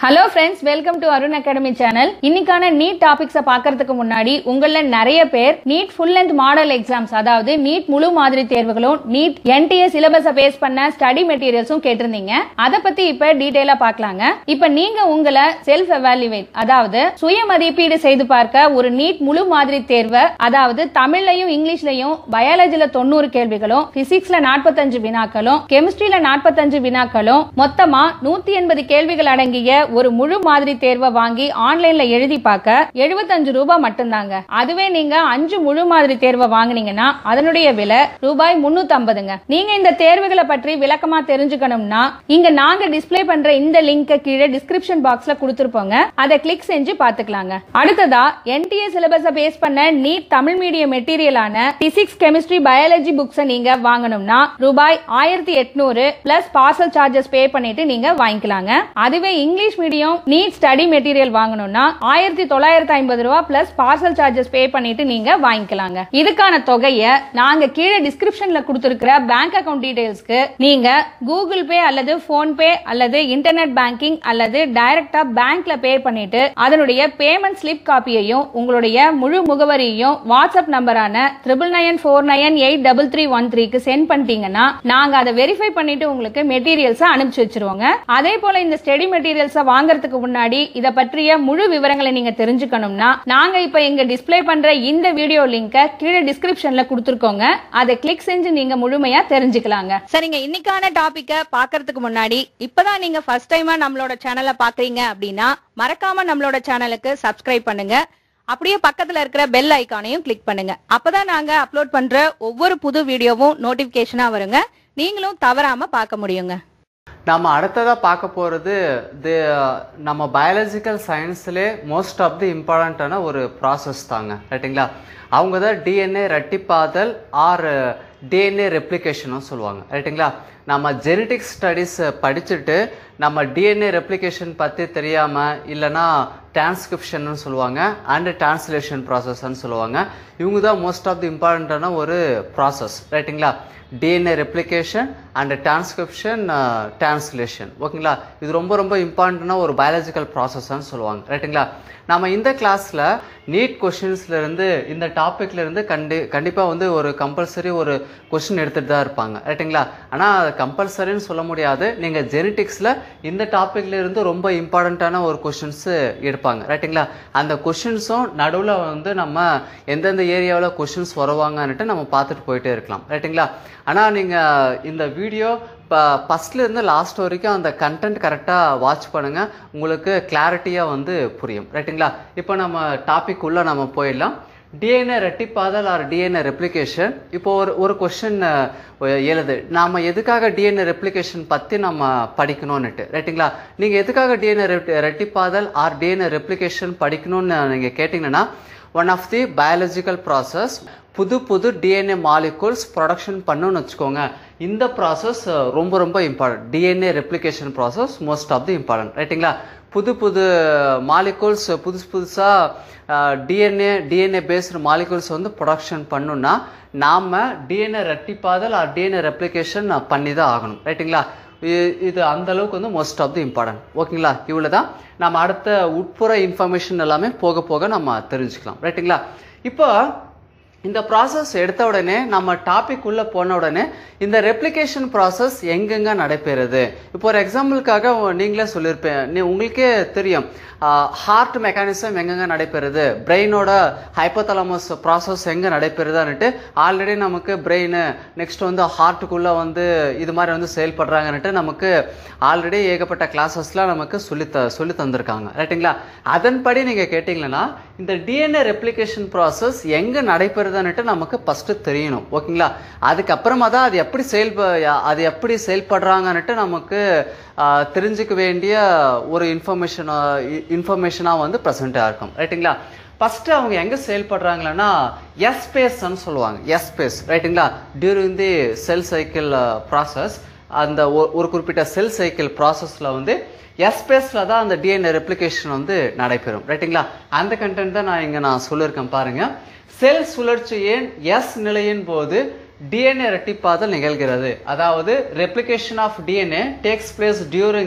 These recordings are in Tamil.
hello friends welcome to Arun academy channel இன்னைக்கான நீட் டாபிக்ஸை பார்க்கறதுக்கு முன்னாடி உங்கள நிறைய பேர் NEET full length model exams அதாவது நீட் முழு மாதிரி தேர்வுகளும் நீட் என்டிஏ சிலபஸை பேஸ் பண்ண ஸ்டடி மெட்டீரியல்ஸும் கேட்டிருந்தீங்க அதை பத்தி இப்ப டீடைலா பார்க்கலாங்க இப்ப நீங்க உங்களை செல்ஃப் எவாலுவேட் அதாவது சுய மதிப்பீடு செய்து பார்க்க ஒரு நீட் முழு மாதிரி தேர்வை அதாவது தமிழ்லையும் இங்கிலீஷ்லயும் பயாலஜில தொண்ணூறு கேள்விகளும் பிசிக்ஸ்ல நாற்பத்தஞ்சு வினாக்களும் கெமிஸ்ட்ரியில நாற்பத்தஞ்சு வினாக்களும் மொத்தமா நூத்தி எண்பது கேள்விகள் அடங்கிய ஒரு முழு மாதிரி தேர்வை வாங்கி ஆன்லைன்ல எழுதி பார்க்க எழுபத்தஞ்சு ரூபாய் மட்டும்தாங்க அதுவே நீங்க அஞ்சு முழு மாதிரி தேர்வை வாங்குனீங்கன்னா அதனுடைய விலை ரூபாய் முன்னூத்தி ஐம்பதுங்க நீங்க இந்த தேர்வுகளை பற்றி விளக்கமா தெரிஞ்சுக்கணும்னா இங்க நாங்க டிஸ்ப்ளே பண்ற இந்த லிங்க் கீழே டிஸ்கிரிப்ஷன் பாக்ஸ்ல கொடுத்திருப்போங்க அதை கிளிக் செஞ்சு பாத்துக்கலாங்க அடுத்ததா என்டிஏ சிலபஸை பேஸ் பண்ண நீட் தமிழ் மீடியம் மெட்டீரியலான பிசிக்ஸ் கெமிஸ்ட்ரி பயாலஜி புக்ஸை நீங்க வாங்கணும்னா ரூபாய் ஆயிரத்தி எட்நூறு பிளஸ் பார்சல் சார்ஜஸ் பே பண்ணிட்டு நீங்க வாங்கிக்கலாங்க அதுவே English medium NEET study material வாங்கணும்னா ஆயிரத்தி தொள்ளாயிரத்தி ஐம்பது ரூபா பிளஸ் பார்சல் சார்ஜஸ் பே பண்ணிட்டு நீங்க வாங்கிக்கலாங்க இதுக்கான தொகையை நாங்க கீழே டிஸ்கிரிப்ஷன்ல கொடுத்திருக்கிற பேங்க் அக்கவுண்ட் டீடைல்ஸ்க்கு நீங்க கூகுள் பே அல்லது போன் பே அல்லது இன்டர்நெட் பேங்கிங் அல்லது டைரக்டா பேங்க்ல பே பண்ணிட்டு அதனுடைய பேமெண்ட் ஸ்லிப் காப்பியையும் உங்களுடைய முழு முகவரியையும் வாட்ஸ்அப் நம்பரான triple nine four nine eight double three one த்ரீக்கு சென்ட் பண்ணிட்டீங்கன்னா நாங்க அதை வெரிஃபை பண்ணிட்டு உங்களுக்கு மெட்டீரியல்ஸ் அனுப்பிச்சு வச்சிருவோங்க அதே போல இந்த ஸ்டடி மெட்டீரியல்ஸை வாங்குறதுக்கு முன்னாடி இத பற்றிய முழு விவரங்களை நீங்க தெரிஞ்சுக்கணும்னா நாங்க இப்ப எங்க டிஸ்ப்ளே பண்ற இந்த வீடியோ லிங்கை கீழே டிஸ்கிரிப்ஷன்ல கொடுத்துருக்கோங்க அதை கிளிக் செஞ்சு நீங்க முழுமையா தெரிஞ்சுக்கலாங்க சரிங்க இன்னைக்கான டாபிக்க பாக்குறதுக்கு முன்னாடி இப்பதான் நீங்க ஃபர்ஸ்ட் டைமா நம்மளோட சேனலை பாக்குறீங்க அப்படின்னா மறக்காம நம்மளோட சேனலுக்கு சப்ஸ்கிரைப் பண்ணுங்க அப்படியே பக்கத்துல இருக்கிற பெல் ஐகானையும் கிளிக் பண்ணுங்க அப்பதான் நாங்க அப்லோட் பண்ற ஒவ்வொரு புது வீடியோவும் நோட்டிபிகேஷனா வருங்க நீங்களும் தவறாம பார்க்க முடியுங்க நம்ம அடுத்ததாக பார்க்க போகிறது தி நம்ம பயாலஜிக்கல் சயின்ஸ்லே மோஸ்ட் ஆஃப் தி இம்பார்ட்டண்ட்டான ஒரு ப்ராசஸ் தாங்க ரைட்டுங்களா அவங்க தான் டிஎன்ஏ ரெட்டிப்பாதல் ஆர் டிஎன்ஏ ரெப்ளிகேஷனும் சொல்லுவாங்க ரைட்டுங்களா நம்ம ஜெனட்டிக் ஸ்டடீஸ் படிச்சுட்டு நம்ம டிஎன்ஏ ரெப்ளிகேஷன் பற்றி தெரியாமல் இல்லைன்னா டிரான்ஸ்கிரிப்ஷன் சொல்லுவாங்க அண்ட் டிரான்ஸ்லேஷன் ப்ராசஸ்ன்னு சொல்லுவாங்க இவங்க தான் மோஸ்ட் ஆஃப் தி இம்பார்ட்டண்ட்டான ஒரு ப்ராசஸ் ரைட்டுங்களா DNA replication and transcription translation ஓகேங்களா இது ரொம்ப ரொம்ப இம்பார்ட்டண்டான ஒரு பயாலஜிக்கல் ப்ராசஸ்ன்னு சொல்லுவாங்க ரைட்டுங்களா நம்ம இந்த கிளாஸில் நீட் கொஷின்ஸ்லேருந்து இந்த டாப்பிக்லேருந்து கண்டி கண்டிப்பாக வந்து ஒரு கம்பல்சரி ஒரு கொஷின் எடுத்துகிட்டு தான் இருப்பாங்க ரைட்டுங்களா ஆனால் கம்பல்சரின்னு சொல்ல முடியாது நீங்கள் ஜெனட்டிக்ஸில் இந்த டாப்பிக்ல இருந்து ரொம்ப இம்பார்ட்டண்ட்டான ஒரு கொஷின்ஸு எடுப்பாங்க ரைட்டுங்களா அந்த கொஷின்ஸும் நடுவில் வந்து நம்ம எந்தெந்த ஏரியாவில் கொஷின்ஸ் வருவாங்கன்னுட்டு நம்ம பார்த்துட்டு போயிட்டே இருக்கலாம் ரைட்டுங்களா ஆனால் நீங்கள் இந்த வீடியோ இப்போ ஃபஸ்ட்லேருந்து லாஸ்ட் வரைக்கும் அந்த கண்டென்ட் கரெக்டாக வாட்ச் பண்ணுங்கள் உங்களுக்கு கிளாரிட்டியாக வந்து புரியும் ரைட்டுங்களா இப்போ நம்ம டாபிக் உள்ள நம்ம போயிடலாம் டிஎன்ஏ ரெட்டிப்பாதல் ஆர் டிஎன்ஏ ரெப்ளிகேஷன் இப்போ ஒரு ஒரு கொஷின் எழுது நாம் எதுக்காக டிஎன்ஏ ரெப்ளிகேஷன் பற்றி நம்ம படிக்கணும்னுட்டு ரைட்டுங்களா நீங்கள் எதுக்காக டிஎன்ஏ ரெட்டிப்பாதல் ஆர் டிஎன்ஏ ரெப்ளிகேஷன் படிக்கணும்னு நீங்கள் கேட்டிங்கன்னா one of the biological process புது புது டிஎன்ஏ மாலிகூல்ஸ் ப்ரொடக்ஷன் பண்ணணும்னு வச்சுக்கோங்க இந்த ப்ராசஸ் ரொம்ப ரொம்ப important DNA replication process most of the important ரைட்டுங்களா புது புது மாலிகூல்ஸ் புதுசு புதுசாக டிஎன்ஏ டிஎன்ஏ பேஸ்டு மாலிகூல்ஸ் வந்து ப்ரொடக்ஷன் பண்ணணும்னா நாம் டிஎன்ஏ ரெட்டிப்பாதல் ஆர் டிஎன்ஏ ரெப்ளிகேஷன் பண்ணி தான் ஆகணும் ரைட்டுங்களா இது அந்த அளவுக்கு வந்து மோஸ்ட் ஆஃப் தி இம்பார்ட்டன்ட் ஓகேங்களா இவ்வளோ தான் நம்ம அடுத்த உட்புற இன்ஃபர்மேஷன் எல்லாமே போக போக நம்ம தெரிஞ்சுக்கலாம் ரைட்டுங்களா இப்போ இந்த ப்ராசஸ் எடுத்த உடனே நம்ம டாபிக் உள்ள போன உடனே இந்த ரெப்ளிகேஷன் ப்ராசஸ் எங்கெங்க நடைபெறுது இப்போ ஒரு எக்ஸாம்பிளுக்காக நீங்களே சொல்லியிருப்பேன் நீ உங்களுக்கே தெரியும் ஹார்ட் மெக்கானிசம் எங்கெங்க நடைபெறுது பிரெயினோட ஹைப்போதலமஸ் ப்ராசஸ் எங்கே நடைபெறுதான்னுட்டு ஆல்ரெடி நமக்கு பிரெயின் நெக்ஸ்ட் வந்து ஹார்ட்டுக்குள்ளே வந்து இது மாதிரி வந்து செயல்படுறாங்கன்னுட்டு நமக்கு ஆல்ரெடி ஏகப்பட்ட கிளாஸஸ்லாம் நமக்கு சொல்லி த சொல்லி தந்திருக்காங்க ரைட்டுங்களா அதன்படி நீங்கள் கேட்டிங்கன்னா இந்த டிஎன்ஏ ரெப்ளிகேஷன் ப்ராசஸ் எங்கே நடைபெறுதுன்னுட்டு நமக்கு ஃபஸ்ட்டு தெரியணும் ஓகேங்களா அதுக்கப்புறமா தான் அது எப்படி செயல்ப அது எப்படி செயல்படுறாங்கன்னுட்டு நமக்கு தெரிஞ்சுக்க வேண்டிய ஒரு இன்ஃபர்மேஷன் இன்ஃபர்மேஷனாக வந்து ப்ரெசென்ட்டாக இருக்கும் ரைட்டுங்களா ஃபஸ்ட்டு அவங்க எங்கே செயல்படுறாங்களன்னா எஸ் ஸ்பேஸ்ன்னு சொல்லுவாங்க எஸ் ஸ்பேஸ் ரைட்டுங்களா during the cell cycle process அந்த ஒரு குறிப்பிட்ட செல் சைக்கிள் ப்ராசஸில் வந்து எஸ் ஸ்பேஸில் தான் அந்த டிஎன்ஏ ரெப்ளிகேஷன் வந்து நடைபெறும் ரைட்டுங்களா அந்த கண்டென்ட் தான் நான் இங்கே நான் சொல்லியிருக்கேன் பாருங்கள் செல் சுழற்சி ஏன் எஸ் நிலையின் போது டிஎன்ஏ ரெட்டிப்பாதல் நிகழ்கிறது அதாவது replication of DNA takes place during the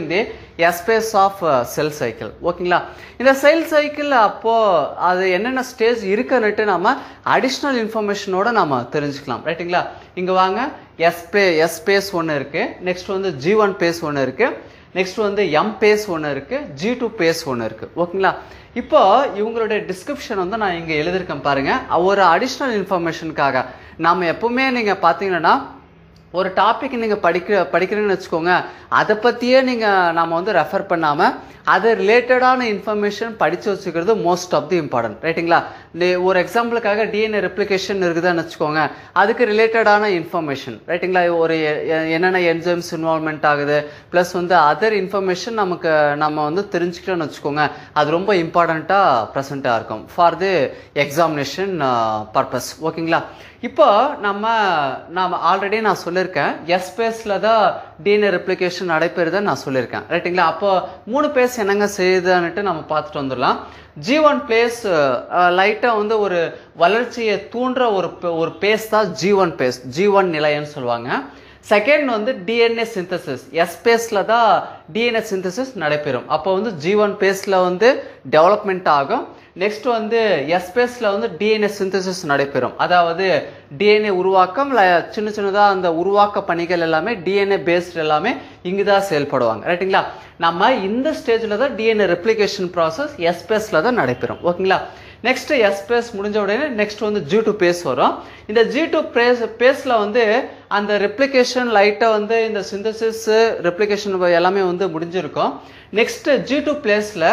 S phase of cell cycle ஓகேங்களா இந்த செல் சைக்கிள் அப்போ அது என்னென்ன ஸ்டேஜ் இருக்குன்னுட்டு நம்ம அடிஷ்னல் இன்ஃபர்மேஷனோட நம்ம தெரிஞ்சுக்கலாம் ரைட்டுங்களா இங்க வாங்க எஸ்பே எஸ்பேஸ் ஒன்று இருக்கு நெக்ஸ்ட் வந்து ஜி ஒன் பேஸ் ஒன்று இருக்கு நெக்ஸ்ட் வந்து எம் பேஸ் ஒன்று இருக்கு ஜி டூ பேஸ் ஒன்று இருக்கு ஓகேங்களா இப்போ இவங்களுடைய டிஸ்கிரிப்ஷன் வந்து நான் இங்கே எழுதியிருக்கேன் பாருங்க ஒரு அடிஷ்னல் இன்ஃபர்மேஷனுக்காக நாம எப்பவுமே நீங்க பார்த்தீங்கன்னா ஒரு டாபிக் நீங்கள் படிக்க படிக்கிறீங்கன்னு வச்சுக்கோங்க அதை பற்றியே நீங்கள் நம்ம வந்து ரெஃபர் பண்ணாமல் அது ரிலேட்டடான இன்ஃபர்மேஷன் படித்து வச்சுக்கிறது மோஸ்ட் ஆஃப் தி இம்பார்ட்டன்ட் ரைட்டுங்களா நீ- ஒரு எக்ஸாம்பிளுக்காக டிஎன்ஏ ரெப்ளிகேஷன் இருக்குதுன்னு வச்சுக்கோங்க அதுக்கு ரிலேட்டடான இன்ஃபர்மேஷன் ரைட்டுங்களா ஒரு எ- எ- என்னென்ன என்ஜைம்ஸ் இன்வால்மெண்ட் ஆகுது ப்ளஸ் வந்து அதர் இன்ஃபர்மேஷன் நமக்கு நம்ம வந்து தெரிஞ்சுக்கிட்டோம்னு வச்சுக்கோங்க அது ரொம்ப இம்பார்ட்டண்ட்டாக ப்ரெசண்ட்டாக இருக்கும் ஃபார் தி எக்ஸாமினேஷன் பர்பஸ் ஓகேங்களா இப்போ நம்ம நாம ஆல்ரெடி நான் சொல்லியிருக்கேன் எஸ் பேஸில் தான் டிஎன்ஏ ரெப்ளிகேஷன் நடைபெறுதுன்னு நான் சொல்லியிருக்கேன் ரைட்டுங்களா அப்போ மூணு பேஸ் என்னங்க செய்யுதுன்னுட்டு நம்ம பார்த்துட்டு வந்துடலாம் ஜி ஒன் பிளேஸ் லைட்டாக வந்து ஒரு வளர்ச்சியை தூண்டுற ஒரு பே- ஒரு பேஸ் தான் G one phase G one நிலையன்னு சொல்லுவாங்க செகண்ட் வந்து டிஎன்ஏ சிந்தசிஸ் எஸ் பேஸில் தான் டிஎன்ஏ சிந்தசிஸ் நடைபெறும் அப்போ வந்து ஜி ஒன் பேஸில் வந்து டெவலப்மெண்ட் ஆகும் நெக்ஸ்ட் வந்து எஸ் பேஸில் வந்து டிஎன்ஏ சிந்தசிஸ் நடைபெறும் அதாவது டிஎன்ஏ உருவாக்கம் ல- சின்ன சின்னதாக அந்த உருவாக்க பணிகள் எல்லாமே டிஎன்ஏ பேஸ்ட் எல்லாமே இங்கே தான் செயல்படுவாங்க ரைட்டுங்களா நம்ம இந்த ஸ்டேஜில் தான் டிஎன்ஏ ரெப்ளிகேஷன் ப்ராசஸ் எஸ் பேஸில் தான் நடைபெறும் ஓகேங்களா நெக்ஸ்ட் எஸ் பேஸ் முடிஞ்ச உடனே நெக்ஸ்ட் வந்து ஜி டூ பேஸ் வரும் இந்த ஜி டூ பேஸ் பேஸில் வந்து அந்த ரெப்ளிகேஷன் லைட்டாக வந்து இந்த சிந்தசிஸ் ரெப்ளிகேஷன் எல்லாமே வந்து முடிஞ்சிருக்கும் நெக்ஸ்ட் ஜி டூ பிளேஸில்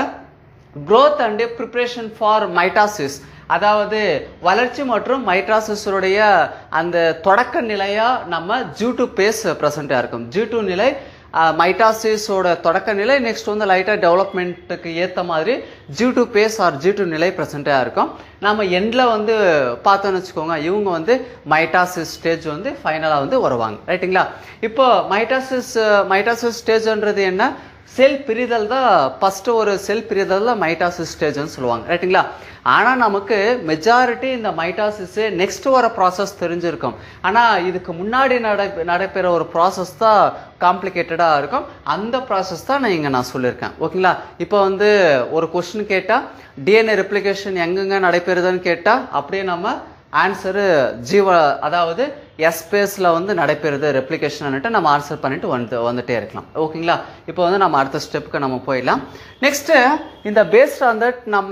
growth and preparation for mitosis அதாவது வளர்ச்சி மற்றும் மைட்ராசிஸுடைய அந்த தொடக்க நிலையா நம்ம ஜி டூ பேஸ் ப்ரெசண்ட்டாக இருக்கும் ஜி டூ நிலை மைட்டாசிஸோட தொடக்க நிலை நெக்ஸ்ட் வந்து லைட்டாக டெவலப்மெண்ட்டுக்கு ஏற்ற மாதிரி G two phase or G two நிலை ப்ரெசண்ட்டாக இருக்கும் நம்ம எண்டில் வந்து பார்த்தோன்னு வச்சுக்கோங்க இவங்க வந்து மைட்டாசிஸ் ஸ்டேஜ் வந்து ஃபைனலாக வந்து வருவாங்க ரைட்டுங்களா இப்போ மைட்டாசிஸ் மைட்டாசிஸ் ஸ்டேஜ்ன்றது என்ன செல் பிரிதல் தான் ஃபர்ஸ்ட் ஒரு செல் பிரிதல் தான் மைட்டாசிஸ் ஸ்டேஜ்னு சொல்லுவாங்க ரைட்டுங்களா ஆனால் நமக்கு மெஜாரிட்டி இந்த மைட்டாசிஸ் நெக்ஸ்ட் வர ப்ராசஸ் தெரிஞ்சிருக்கும் ஆனால் இதுக்கு முன்னாடி நடை நடைபெற ஒரு ப்ராசஸ் தான் காம்ப்ளிகேட்டடாக இருக்கும் அந்த ப்ராசஸ் தான் நான் இங்கே நான் சொல்லியிருக்கேன் ஓகேங்களா இப்போ வந்து ஒரு கொஸ்டின் கேட்டால் டிஎன்ஏ ரெப்ளிகேஷன் எங்கெங்க நடைபெறுதுன்னு கேட்டால் அப்படியே நம்ம ஆன்சரு ஜீவ அதாவது எஸ்பேஸில் வந்து நடைபெறுது ரெப்ளிகேஷன் நம்ம ஆன்சர் பண்ணிட்டு வந்து வந்துட்டே இருக்கலாம் ஓகேங்களா இப்போ வந்து நம்ம அடுத்த ஸ்டெப்புக்கு நம்ம போயிடலாம் நெக்ஸ்ட்டு இந்த பேஸ்ட் ஆன் தட் நம்ம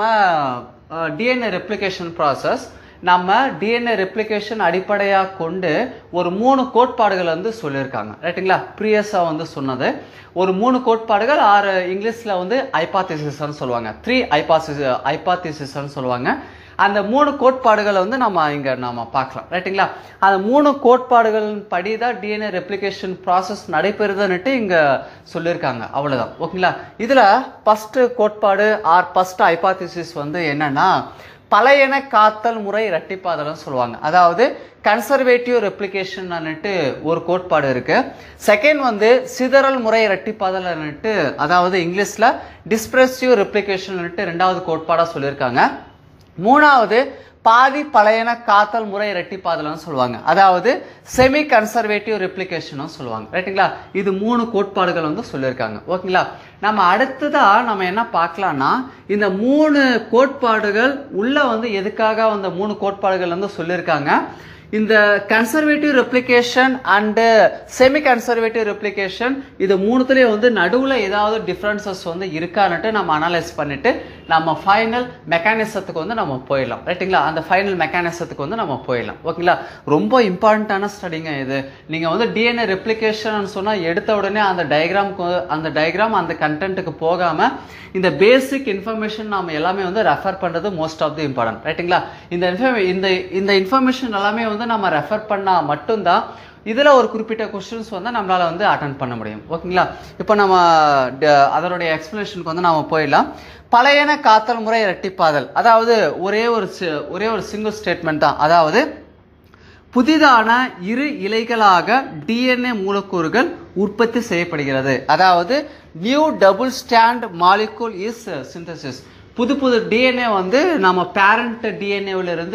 டிஎன்ஏ ரெப்ளிகேஷன் ப்ராசஸ் நம்ம டிஎன்ஏ ரெப்ளிகேஷன் அடிப்படையாக கொண்டு ஒரு மூணு கோட்பாடுகள் வந்து சொல்லியிருக்காங்க ரைட்டுங்களா ப்ரீயஸாக வந்து சொன்னது ஒரு மூணு கோட்பாடுகள் ஆறு இங்கிலீஷில் வந்து ஐபாத்திசிஸ்ன்னு சொல்லுவாங்க த்ரீ ஐபாசிஸ் ஐபாத்திசிஸ்ன்னு சொல்லுவாங்க அந்த மூணு கோட்பாடுகளை வந்து நம்ம இங்க நாம பார்க்கலாம் ரைட்டுங்களா அந்த மூணு கோட்பாடுகளின் படி தான் டிஎன்ஏ ரெப்ளிகேஷன் ப்ராசஸ் நடைபெறுதுன்னுட்டு இங்க சொல்லியிருக்காங்க அவ்வளவுதான் ஓகேங்களா இதுல ஃபர்ஸ்ட் கோட்பாடு ஆர் ஃபர்ஸ்ட் ஐபாத்திசிஸ் வந்து என்னன்னா பழையன காத்தல் முறை இரட்டிப்பாதல்னு சொல்லுவாங்க அதாவது கன்சர்வேட்டிவ் ரெப்ளிகேஷன் ஒரு கோட்பாடு இருக்கு செகண்ட் வந்து சிதறல் முறை இரட்டிப்பாதல்னுட்டு அதாவது இங்கிலீஷ்ல டிஸ்பிரசிவ் ரெப்ளிகேஷன் ரெண்டாவது கோட்பாடா சொல்லியிருக்காங்க மூணாவது பாதி பழையன காத்தல் முறை ரெட்டிப்பாதல்னு சொல்லுவாங்க அதாவது செமி கன்சர்வேட்டிவ் ரெப்ளிகேஷனும் சொல்லுவாங்க ரைட்டுங்களா இது மூணு கோட்பாடுகள் வந்து சொல்லியிருக்காங்க ஓகேங்களா நம்ம அடுத்ததா நம்ம என்ன பார்க்கலாம்னா இந்த மூணு கோட்பாடுகள் உள்ள வந்து எதுக்காக அந்த மூணு கோட்பாடுகள் வந்து சொல்லியிருக்காங்க இந்த conservative replication and semi conservative replication இது மூணுத்துலேயும் வந்து நடுவில் ஏதாவது டிஃப்ரென்சஸ் வந்து இருக்கான்னுட்டு நம்ம அனலைஸ் பண்ணிட்டு நம்ம ஃபைனல் மெக்கானிசத்துக்கு வந்து நம்ம போயிடலாம் ரைட்டுங்களா அந்த ஃபைனல் மெக்கானிசத்துக்கு வந்து நம்ம போயிடலாம் ஓகேங்களா ரொம்ப இம்பார்ட்டண்ட்டான ஸ்டடிங்க இது நீங்கள் வந்து டிஎன்ஏ ரெப்ளிகேஷன் சொன்னால் எடுத்த உடனே அந்த டயக்ராம்க்கு அந்த டயக்ராம் அந்த கண்டென்ட்டுக்கு போகாமல் இந்த பேசிக் இன்ஃபர்மேஷன் நாம எல்லாமே வந்து ரெஃபர் பண்ணுறது மோஸ்ட் ஆஃப் தி இம்பார்ட்டன்ட் ரைட்டுங்களா இந்த இன்ஃபர்மே இந்த இந்த இன்ஃபர்மேஷன் எல்லாமே வந்து நம்ம ரெஃபர் பண்ணால் மட்டும்தான் இதில் ஒரு குறிப்பிட்ட கொஸ்டின்ஸ் வந்து நம்மளால் வந்து அட்டன் பண்ண முடியும் ஓகேங்களா இப்போ நம்ம ட- அதனுடைய எக்ஸ்பிளனேஷனுக்கு வந்து நாம போயிடலாம் பழையன காத்தல் முறை இரட்டிப்பாதல் அதாவது ஒரே ஒரு சி- ஒரே ஒரு சிங்கிள் ஸ்டேட்மெண்ட் தான் அதாவது புதிதான இரு இலைகளாக டிஎன்ஏ மூலக்கூறுகள் உற்பத்தி செய்யப்படுகிறது அதாவது new double strand molecule is synthesis புது புது டிஎன்ஏ வந்து நம்ம பேரண்ட் டிஎன்ஏவில் இருந்து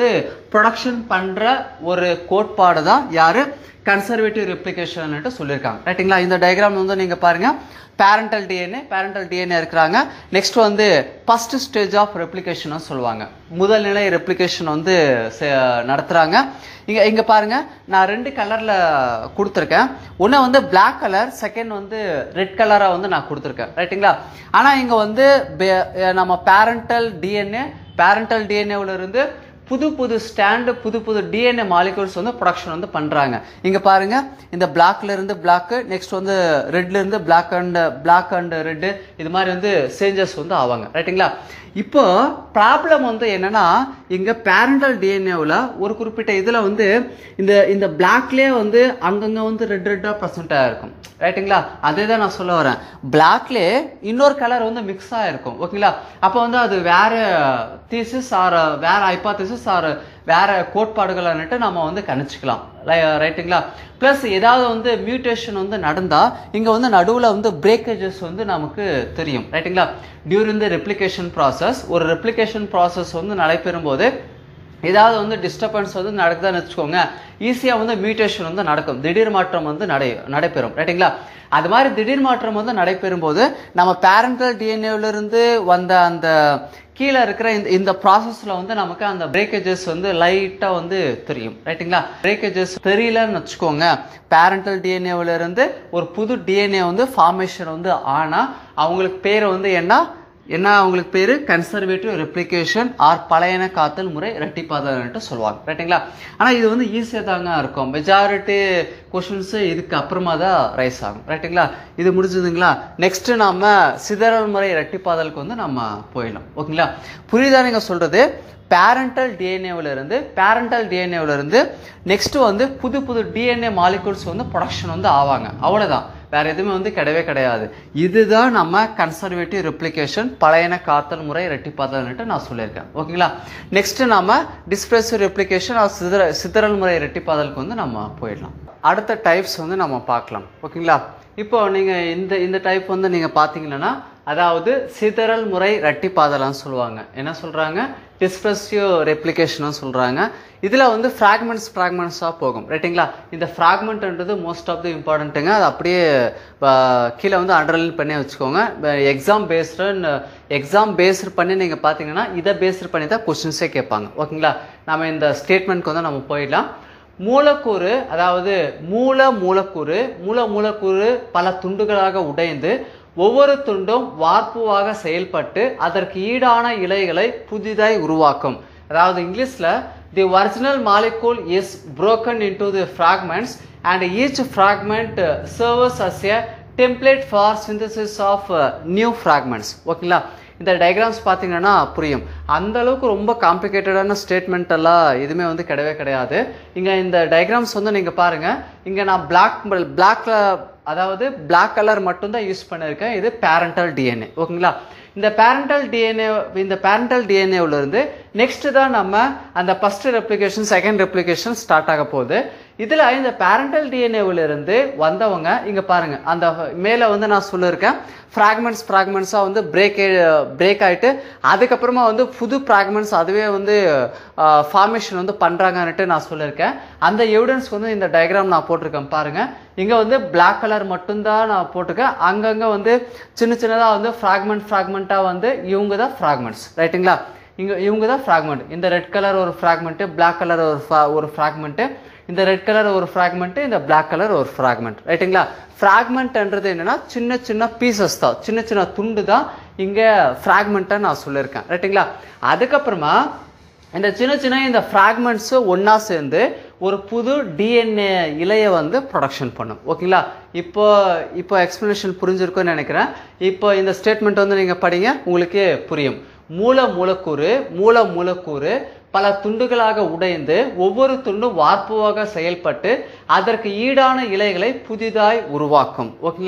ப்ரொடக்ஷன் பண்ற ஒரு கோட்பாடு தான் யாரு கன்சர்வேட்டிவ் ரெப்ளிகேஷன் சொல்லியிருக்காங்க ரைட்டுங்களா இந்த டயக்ராம் வந்து நீங்க பாருங்க பேரண்டல் டிஎன்ஏ பேரண்டல் டிஎன்ஏ இருக்கிறாங்க நெக்ஸ்ட் வந்து ஃபர்ஸ்ட் ஸ்டேஜ் ஆஃப் ரெப்ளிகேஷன் சொல்லுவாங்க முதல் நிலை ரெப்ளிகேஷன் வந்து செ- நடத்துறாங்க இங்க இங்க பாருங்க நான் ரெண்டு கலர்ல கொடுத்துருக்கேன் ஒன்று வந்து Black கலர் செகண்ட் வந்து ரெட் கலரா வந்து நான் கொடுத்துருக்கேன் ரைட்டுங்களா ஆனா இங்க வந்து பே- நம்ம பேரண்டல் டிஎன்ஏ பேரண்டல் டிஎன்ஏல இருந்து புது புது ஸ்டாண்டு புது புது டிஎன்ஏ மாலிகூல்ஸ் வந்து ப்ரொடக்ஷன் வந்து பண்றாங்க இங்க பாருங்க இந்த பிளாக்ல இருந்து பிளாக் நெக்ஸ்ட் வந்து ரெட்ல இருந்து black and black and red இது மாதிரி வந்து சேஞ்சஸ் வந்து ஆவாங்க ரைட்டுங்களா இப்போ ப்ராப்ளம் வந்து என்னன்னா இங்க பேரண்டல் டிஎன்ஏவில் ஒரு குறிப்பிட்ட இதுல வந்து இந்த இந்த பிளாக்லயே வந்து அங்கங்க வந்து ரெட் ரெட்டா ப்ரெசென்ட் ஆயிருக்கும் ரைட்டுங்களா அதே தான் நான் சொல்ல வரேன் பிளாக்லேயே இன்னொரு கலர் வந்து மிக்ஸ் ஆயிருக்கும் ஓகேங்களா அப்போ வந்து அது வேற தீசிஸ் ஆர் வேற ஹைப்பாத்திசிஸ் ஆர் வேற கோட்பாடுகள்னுட்டு நம்ம வந்து கணிச்சுக்கலாம் ரைட்டுங்களா ப்ளஸ் ஏதாவது வந்து மியூட்டேஷன் வந்து நடந்தா இங்க வந்து நடுவுல வந்து பிரேக்கேஜஸ் வந்து நமக்கு தெரியும் ரைட்டுங்களா டியூரிங் த ரெப்ளிகேஷன் ப்ராசஸ் ஒரு ரெப்ளிகேஷன் ப்ராசஸ் வந்து நடைபெறும் போது ஏதாவது வந்து டிஸ்டர்பன்ஸ் வந்து நடக்குதுன்னு வச்சுக்கோங்க ஈஸியாக வந்து மியூட்டேஷன் வந்து நடக்கும் திடீர் மாற்றம் வந்து நடை நடைபெறும் ரைட்டுங்களா அது மாதிரி திடீர் மாற்றம் வந்து நடைபெறும் போது நம்ம பேரண்டல் டிஎன்ஏவிலிருந்து வந்த அந்த கீழே இருக்கிற இந்த இந்த ப்ராசஸில் வந்து நமக்கு அந்த பிரேக்கேஜஸ் வந்து லைட்டாக வந்து தெரியும் ரைட்டுங்களா பிரேக்கேஜஸ் தெரியலன்னு வச்சுக்கோங்க பேரண்டல் டிஎன்ஏவில இருந்து ஒரு புது டிஎன்ஏ வந்து ஃபார்மேஷன் வந்து ஆனால் அவங்களுக்கு பேர் வந்து என்ன என்ன அவங்களுக்கு பேரு கன்சர்வேட்டிவ் ரெப்ளிகேஷன் ஆர் பழையன காத்தல் முறை ரெட்டிப்பாதல்ன்ட்டு சொல்லுவாங்க ரைட்டுங்களா ஆனா இது வந்து ஈஸியாக தாங்க இருக்கும் மெஜாரிட்டி கொஷின்ஸ் இதுக்கு அப்புறமா தான் ரைஸ் ஆகும் ரைட்டுங்களா இது முடிஞ்சதுங்களா நெக்ஸ்ட் நாம சிதறல் முறை ரெட்டிப்பாதலுக்கு வந்து நம்ம போயிடலாம் ஓகேங்களா புரியுதா நீங்க சொல்றது பேரண்டல் டிஎன்ஏவில் இருந்து பேரண்டல் டிஎன்ஏவில் இருந்து நெக்ஸ்ட் வந்து புது புது டிஎன்ஏ மாலிகூல்ஸ் வந்து ப்ரொடக்ஷன் வந்து ஆவாங்க அவ்வளவுதான் வேற எதுவுமே வந்து கிடையவே கிடையாது இதுதான் நம்ம கன்சர்வேட்டிவ் ரெப்ளிகேஷன் பழையன காத்தல் முறை ரெட்டிப்பாதல்னுட்டு நான் சொல்லியிருக்கேன் ஓகேங்களா நெக்ஸ்ட் நாம டிஸ்பிரசிவ் ரெப்ளிகேஷன் சிதற சிதறல் முறை ரெட்டிப்பாதலுக்கு வந்து நம்ம போயிடலாம் அடுத்த டைப்ஸ் வந்து நம்ம பார்க்கலாம் ஓகேங்களா இப்போ நீங்க இந்த இந்த டைப் வந்து நீங்க பாத்தீங்கன்னா அதாவது சிதறல் முறை ரெட்டிப்பாதலாம் சொல்லுவாங்க என்ன சொல்றாங்க டிஸ்பிரசிவ் ரெப்ளிகேஷனும் சொல்றாங்க இதுல வந்து ஃப்ராக்மெண்ட்ஸ் ஃப்ராக்மெண்ட்ஸாக போகும் ரைட்டுங்களா இந்த ஃப்ராக்மெண்ட்ன்றது மோஸ்ட் ஆஃப் த இம்பார்ட்டன்ட்டுங்க அது அப்படியே அஹ், கீழே வந்து அண்டர்லைன் பண்ணி வச்சுக்கோங்க எக்ஸாம் பேஸ்டு எக்ஸாம் பேஸ்டு பண்ணி நீங்க பாத்தீங்கன்னா இதை பேஸ்டு பண்ணி தான் கொஸ்டின்ஸே கேட்பாங்க ஓகேங்களா நம்ம இந்த ஸ்டேட்மெண்ட்க்கு வந்து நம்ம போயிடலாம் மூலக்கூறு அதாவது மூல மூலக்கூறு மூல மூலக்கூறு பல துண்டுகளாக உடைந்து ஒவ்வொரு துண்டும் வார்ப்புவாக செயல்பட்டு அதற்கு ஈடான இலைகளை புதிதாய் உருவாக்கும் அதாவது இங்கிலீஷ்ல the original molecule is broken into the fragments and each fragment uh, serves as a template for synthesis of uh, new fragments ஓகேங்களா இந்த டயக்ராம்ஸ் பார்த்தீங்கன்னா புரியும் அந்த அளவுக்கு ரொம்ப காம்ப்ளிகேட்டடான ஸ்டேட்மெண்ட் எல்லாம் எதுவுமே வந்து கிடையவே கிடையாது இங்க இந்த டயக்ராம்ஸ் வந்து நீங்க பாருங்க இங்க நான் பிளாக் பிளாக்ல அதாவது பிளாக் கலர் மட்டும்தான் யூஸ் பண்ணியிருக்கேன் இது பேரண்டல் டிஎன்ஏ ஓகேங்களா இந்த பேரண்டல் டிஎன்ஏ இந்த பேரண்டல் டிஎன்ஏல இருந்து நெக்ஸ்ட் தான் நம்ம அந்த first replication second replication start ஆக போகுது இதுல இந்த பேரண்டல் டிஎன்ஏவில் இருந்து வந்தவங்க இங்க பாருங்க அந்த மேல வந்து நான் சொல்லியிருக்கேன் ஃப்ராக்மெண்ட்ஸ் ஃப்ராக்மெண்ட்ஸாக வந்து பிரேக் பிரேக் ஆயிட்டு அதுக்கப்புறமா வந்து புது ஃப்ராக்மெண்ட்ஸ் அதுவே வந்து ஃபார்மேஷன் வந்து பண்றாங்கன்னுட்டு நான் சொல்லியிருக்கேன் அந்த எவிடன்ஸ் வந்து இந்த டயக்ராம் நான் போட்டிருக்கேன் பாருங்க இங்க வந்து Black கலர் மட்டும்தான் நான் போட்டிருக்கேன் அங்கங்க வந்து சின்ன சின்னதா வந்து ஃப்ராக்மெண்ட் ஃப்ராக்மெண்ட்டா வந்து இவங்க தான் ஃப்ராக்மெண்ட்ஸ் ரைட்டுங்களா இங்க இவங்க தான் ஃப்ராக்மெண்ட் இந்த ரெட் கலர் ஒரு ஃப்ராக்மெண்ட் Black கலர் ஒரு fra- ஒரு ஃப்ராக்மெண்ட் இந்த ரெட் கலர் ஒரு ஃப்ராக்மெண்ட் இந்த Black கலர் ஒரு ஃப்ராக்மெண்ட் ரைட்டுங்களா ஃப்ராக்மெண்ட்ன்றது என்னன்னா சின்ன சின்ன பீசஸ் தான் சின்ன சின்ன துண்டு தான் இங்க ஃப்ராக்மெண்ட்டா நான் சொல்லியிருக்கேன் ரைட்டுங்களா அதுக்கப்புறமா இந்த சின்ன சின்ன இந்த ஃப்ராக்மெண்ட்ஸ் ஒண்ணா சேர்ந்து ஒரு புது டிஎன்ஏ இலையை வந்து ப்ரொடக்ஷன் பண்ணும் ஓகேங்களா இப்போ இப்போ எக்ஸ்பிளனேஷன் புரிஞ்சிருக்கும்னு நினைக்கிறேன் இப்போ இந்த ஸ்டேட்மெண்ட் வந்து நீங்க படிங்க உங்களுக்கே புரியும் மூல மூலக்கூறு மூல மூலக்கூறு பல துண்டுகளாக உடைந்து ஒவ்வொரு துண்டும் வார்ப்புவாக செயல்பட்டு அதற்கு ஈடான இலைகளை புதிதாய் உருவாக்கும் ஓகேங்களா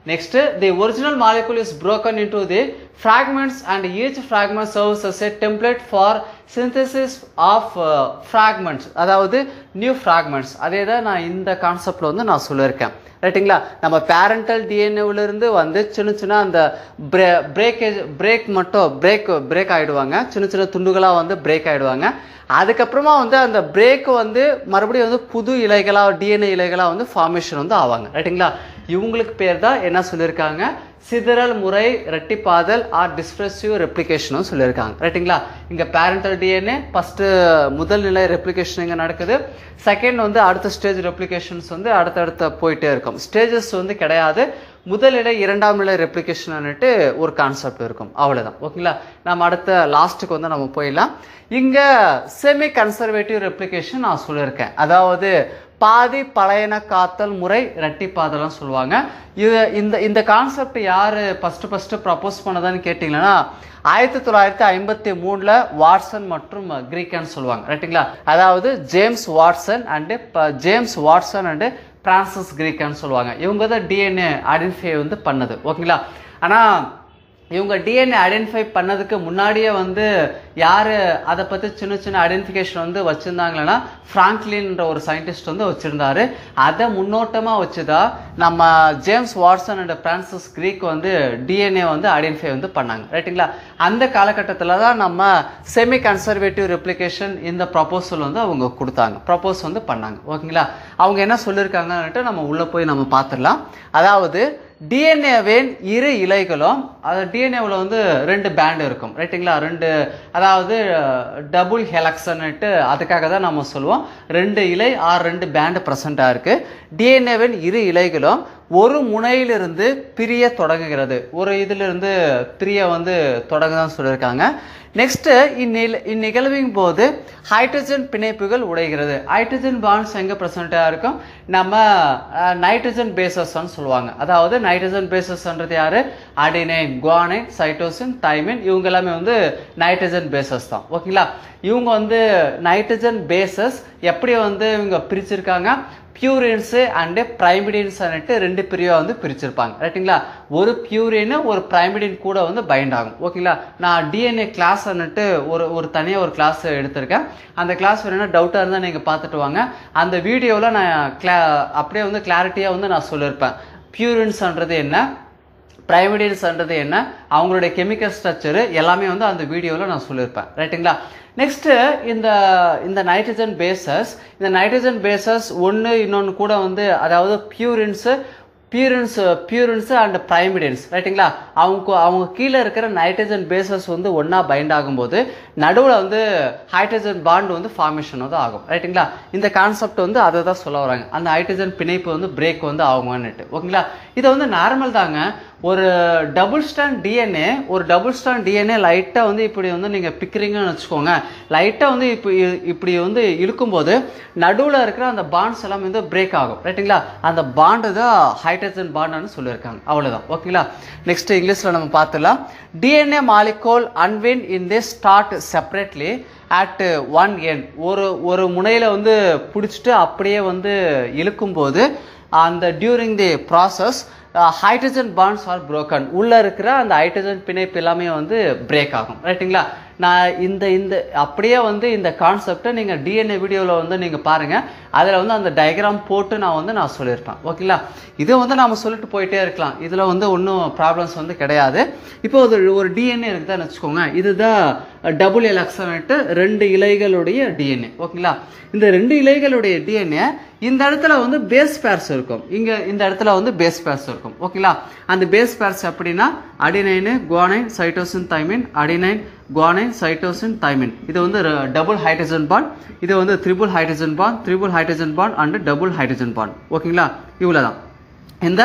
Next, the original molecule is broken into the fragments and each fragment serves as a template for synthesis of uh, fragments அதாவது நியூ fragments அதே தான் நான் இந்த கான்செப்ட்ல வந்து நான் சொல்லியிருக்கேன் ரைட்டுங்களா நம்ம பேரண்டல் இருந்து வந்து சின்ன சின்ன அந்த பிரேக்கேஜ் பிரேக் மட்டும் பிரேக் பிரேக் ஆயிடுவாங்க சின்ன சின்ன துண்டுகளாக வந்து பிரேக் ஆயிடுவாங்க அதுக்கப்புறமா வந்து அந்த பிரேக் வந்து மறுபடியும் வந்து புது இலைகளாக டிஎன்ஏ இலைகளாக வந்து ஃபார்மேஷன் வந்து ஆவாங்க ரைட்டுங்களா இவங்களுக்கு பேர் தான் என்ன சொல்லியிருக்காங்க சிதறல் முறை ரெட்டிப்பாதல் ஆர் டிஸ்பிரசிவ் ரெப்ளிகேஷனும் சொல்லியிருக்காங்க ரைட்டுங்களா இங்கே பேரண்டல் டிஎன்ஏ ஃபஸ்ட்டு முதல் நிலை ரெப்ளிகேஷன் இங்கே நடக்குது செகண்ட் வந்து அடுத்த ஸ்டேஜ் ரெப்ளிகேஷன்ஸ் வந்து அடுத்தடுத்த போயிட்டே இருக்கும் ஸ்டேஜஸ் வந்து கிடையாது முதல் நிலை இரண்டாம் நிலை ரெப்ளிகேஷன்னுட்டு ஒரு கான்செப்ட் இருக்கும் அவ்வளவுதான் ஓகேங்களா நம்ம அடுத்த லாஸ்ட்டுக்கு வந்து நம்ம போயிடலாம் இங்க செமி கன்சர்வேட்டிவ் ரெப்ளிகேஷன் நான் சொல்லியிருக்கேன் அதாவது பாதி பழையன காத்தல் முறை ரெட்டிப்பாதலாம் சொல்லுவாங்க இது இந்த இந்த கான்செப்ட் யாரு ஃபர்ஸ்ட் ஃபர்ஸ்ட் ப்ரப்போஸ் பண்ணதான்னு கேட்டிங்கன்னா ஆயிரத்தி தொள்ளாயிரத்தி ஐம்பத்தி மூணுல வாட்சன் மற்றும் கிரீக்கன் சொல்லுவாங்க ரைட்டுங்களா அதாவது James Watson and James Watson and Francis கிரீக்கன் சொல்லுவாங்க இவங்க தான் டிஎன்ஏ ஐடென்டிஃபை வந்து பண்ணது ஓகேங்களா ஆனால் இவங்க டிஎன்ஏ ஐடென்டிஃபை பண்ணதுக்கு முன்னாடியே வந்து யார் அதை பற்றி சின்ன சின்ன ஐடென்டிஃபிகேஷன் வந்து வச்சுருந்தாங்களன்னா ஃப்ராங்க்லின்ற ஒரு சயின்டிஸ்ட் வந்து வச்சுருந்தாரு அதை முன்னோட்டமாக வச்சுதா நம்ம James Watson and Francis Crick வந்து டிஎன்ஏ வந்து ஐடென்டிஃபை வந்து பண்ணாங்க ரைட்டுங்களா அந்த காலகட்டத்தில் தான் நம்ம செமி கன்சர்வேட்டிவ் ரெப்ளிகேஷன் இந்த ப்ரப்போசல் வந்து அவங்க கொடுத்தாங்க ப்ரப்போஸ் வந்து பண்ணாங்க ஓகேங்களா அவங்க என்ன சொல்லியிருக்காங்கன்ட்டு நம்ம உள்ளே போய் நம்ம பார்த்துடலாம் அதாவது டிஎன்ஏவின் இரு இலைகளும் அது டிஎன்ஏவில் வந்து ரெண்டு பேண்ட் இருக்கும் ரைட்டுங்களா ரெண்டு அதாவது டபுள் ஹெலக்ஷன்ட்டு அதுக்காக தான் நம்ம சொல்லுவோம் ரெண்டு இலை ஆர் ரெண்டு பேண்ட் ப்ரெசண்ட்டாக இருக்குது டிஎன்ஏவின் இரு இலைகளும் ஒரு முனையிலிருந்து பிரிய தொடங்குகிறது ஒரு இதிலிருந்து பிரிய வந்து தொடங்குதான் சொல்லியிருக்காங்க நெக்ஸ்ட் இந்நில இந்நிகழ்வின் போது ஹைட்ரஜன் பிணைப்புகள் உடைகிறது ஹைட்ரஜன் பாண்ட்ஸ் எங்கே ப்ரெசண்ட்டாக இருக்கும் நம்ம நைட்ரஜன் பேசஸ்ன்னு சொல்லுவாங்க அதாவது நைட்ரஜன் பேசஸ்ன்றது யாரு அடினைன் குவானைன் சைட்டோசின் தைமின் இவங்க எல்லாமே வந்து நைட்ரஜன் பேசஸ் தான் ஓகேங்களா இவங்க வந்து நைட்ரஜன் பேசஸ் எப்படி வந்து இவங்க பிரிச்சிருக்காங்க பியூரின்ஸு அண்டு பிரைமிடின்ஸ்னுட்டு ரெண்டு பிரிவாக வந்து பிரிச்சிருப்பாங்க ரைட்டுங்களா ஒரு பியூரின் ஒரு பிரைமிடின் கூட வந்து பைண்ட் ஆகும் ஓகேங்களா நான் டிஎன்ஏ கிளாஸ்ன்னுட்டு ஒரு ஒரு தனியாக ஒரு கிளாஸ் எடுத்திருக்கேன் அந்த கிளாஸ் வேணும்னா டவுட்டாக இருந்தால் நீங்கள் பார்த்துட்டு வாங்க அந்த வீடியோவில் நான் கிளா அப்படியே வந்து கிளாரிட்டியாக வந்து நான் சொல்லியிருப்பேன் பியூரின்ஸ்ன்றது என்ன பிரைமிடின்ஸ்ன்றது என்ன அவங்களுடைய கெமிக்கல் ஸ்ட்ரக்சரு எல்லாமே வந்து அந்த வீடியோவில் நான் சொல்லியிருப்பேன் ரைட்டுங்களா நெக்ஸ்ட்டு இந்த இந்த நைட்ரஜன் பேசஸ் இந்த நைட்ரஜன் பேசஸ் ஒன்று இன்னொன்று கூட வந்து அதாவது purines purines purines and pyrimidines ரைட்டுங்களா அவங்க அவங்க கீழே இருக்கிற நைட்ரஜன் பேசஸ் வந்து ஒன்றா பைண்ட் ஆகும்போது நடுவில் வந்து ஹைட்ரஜன் பாண்ட் வந்து ஃபார்மேஷன் வந்து ஆகும் ரைட்டுங்களா இந்த கான்செப்ட் வந்து அதை தான் சொல்ல வராங்க அந்த ஹைட்ரஜன் பிணைப்பு வந்து பிரேக் வந்து ஆகுமான்னுட்டு ஓகேங்களா இதை வந்து நார்மல் தாங்க ஒரு டபுள் ஸ்டாண்ட் டிஎன்ஏ ஒரு டபுள் ஸ்டாண்ட் டிஎன்ஏ லைட்டாக வந்து இப்படி வந்து நீங்கள் பிக்கிறீங்கன்னு வச்சுக்கோங்க லைட்டாக வந்து இப்போ இப்படி வந்து இழுக்கும்போது நடுவில் இருக்கிற அந்த பாண்ட்ஸ் எல்லாம் வந்து பிரேக் ஆகும் ரைட்டுங்களா அந்த பாண்டு தான் ஹைட்ரஜன் பாண்டுன்னு சொல்லியிருக்காங்க அவ்வளோதான் ஓகேங்களா நெக்ஸ்ட் இங்கிலீஷில் நம்ம பார்த்துலாம் DNA molecule unwind in the start separately at one end ஒரு ஒரு முனையில் வந்து பிடிச்சிட்டு அப்படியே வந்து இழுக்கும்போது அந்த during the process hydrogen bonds are broken உள்ள இருக்கிற அந்த ஹைட்ரஜன் பிணைப்பு எல்லாமே வந்து பிரேக் ஆகும் ரைட்டுங்களா நான் இந்த இந்த அப்படியே வந்து இந்த கான்செப்டை நீங்கள் டிஎன்ஏ வீடியோவில் வந்து நீங்கள் பாருங்கள் அதில் வந்து அந்த டயக்ராம் போட்டு நான் வந்து நான் சொல்லியிருப்பேன் ஓகேங்களா இதை வந்து நாம சொல்லிட்டு போயிட்டே இருக்கலாம் இதில் வந்து ஒன்றும் ப்ராப்ளம்ஸ் வந்து கிடையாது இப்போ ஒரு ஒரு டிஎன்ஏ இருக்குதான்னு வச்சுக்கோங்க இதுதான் டபுள் எலக்ஷன்ட்டு ரெண்டு இலைகளுடைய டிஎன்ஏ ஓகேங்களா இந்த ரெண்டு இலைகளுடைய டிஎன்ஏ இந்த இடத்துல வந்து பேஸ் பேர்ஸ் இருக்கும் இங்க இந்த இடத்துல வந்து பேஸ் பேர்ஸ் இருக்கும் ஓகேங்களா அந்த பேஸ் பேர்ஸ் எப்படின்னா adenine guanine cytosine thymine adenine guanine cytosine thymine இது வந்து டபுள் ஹைட்ரஜன் பாண்ட் இது வந்து triple hydrogen bond triple hydrogen bond and double hydrogen bond ஓகேங்களா இவ்வளவுதான் இந்த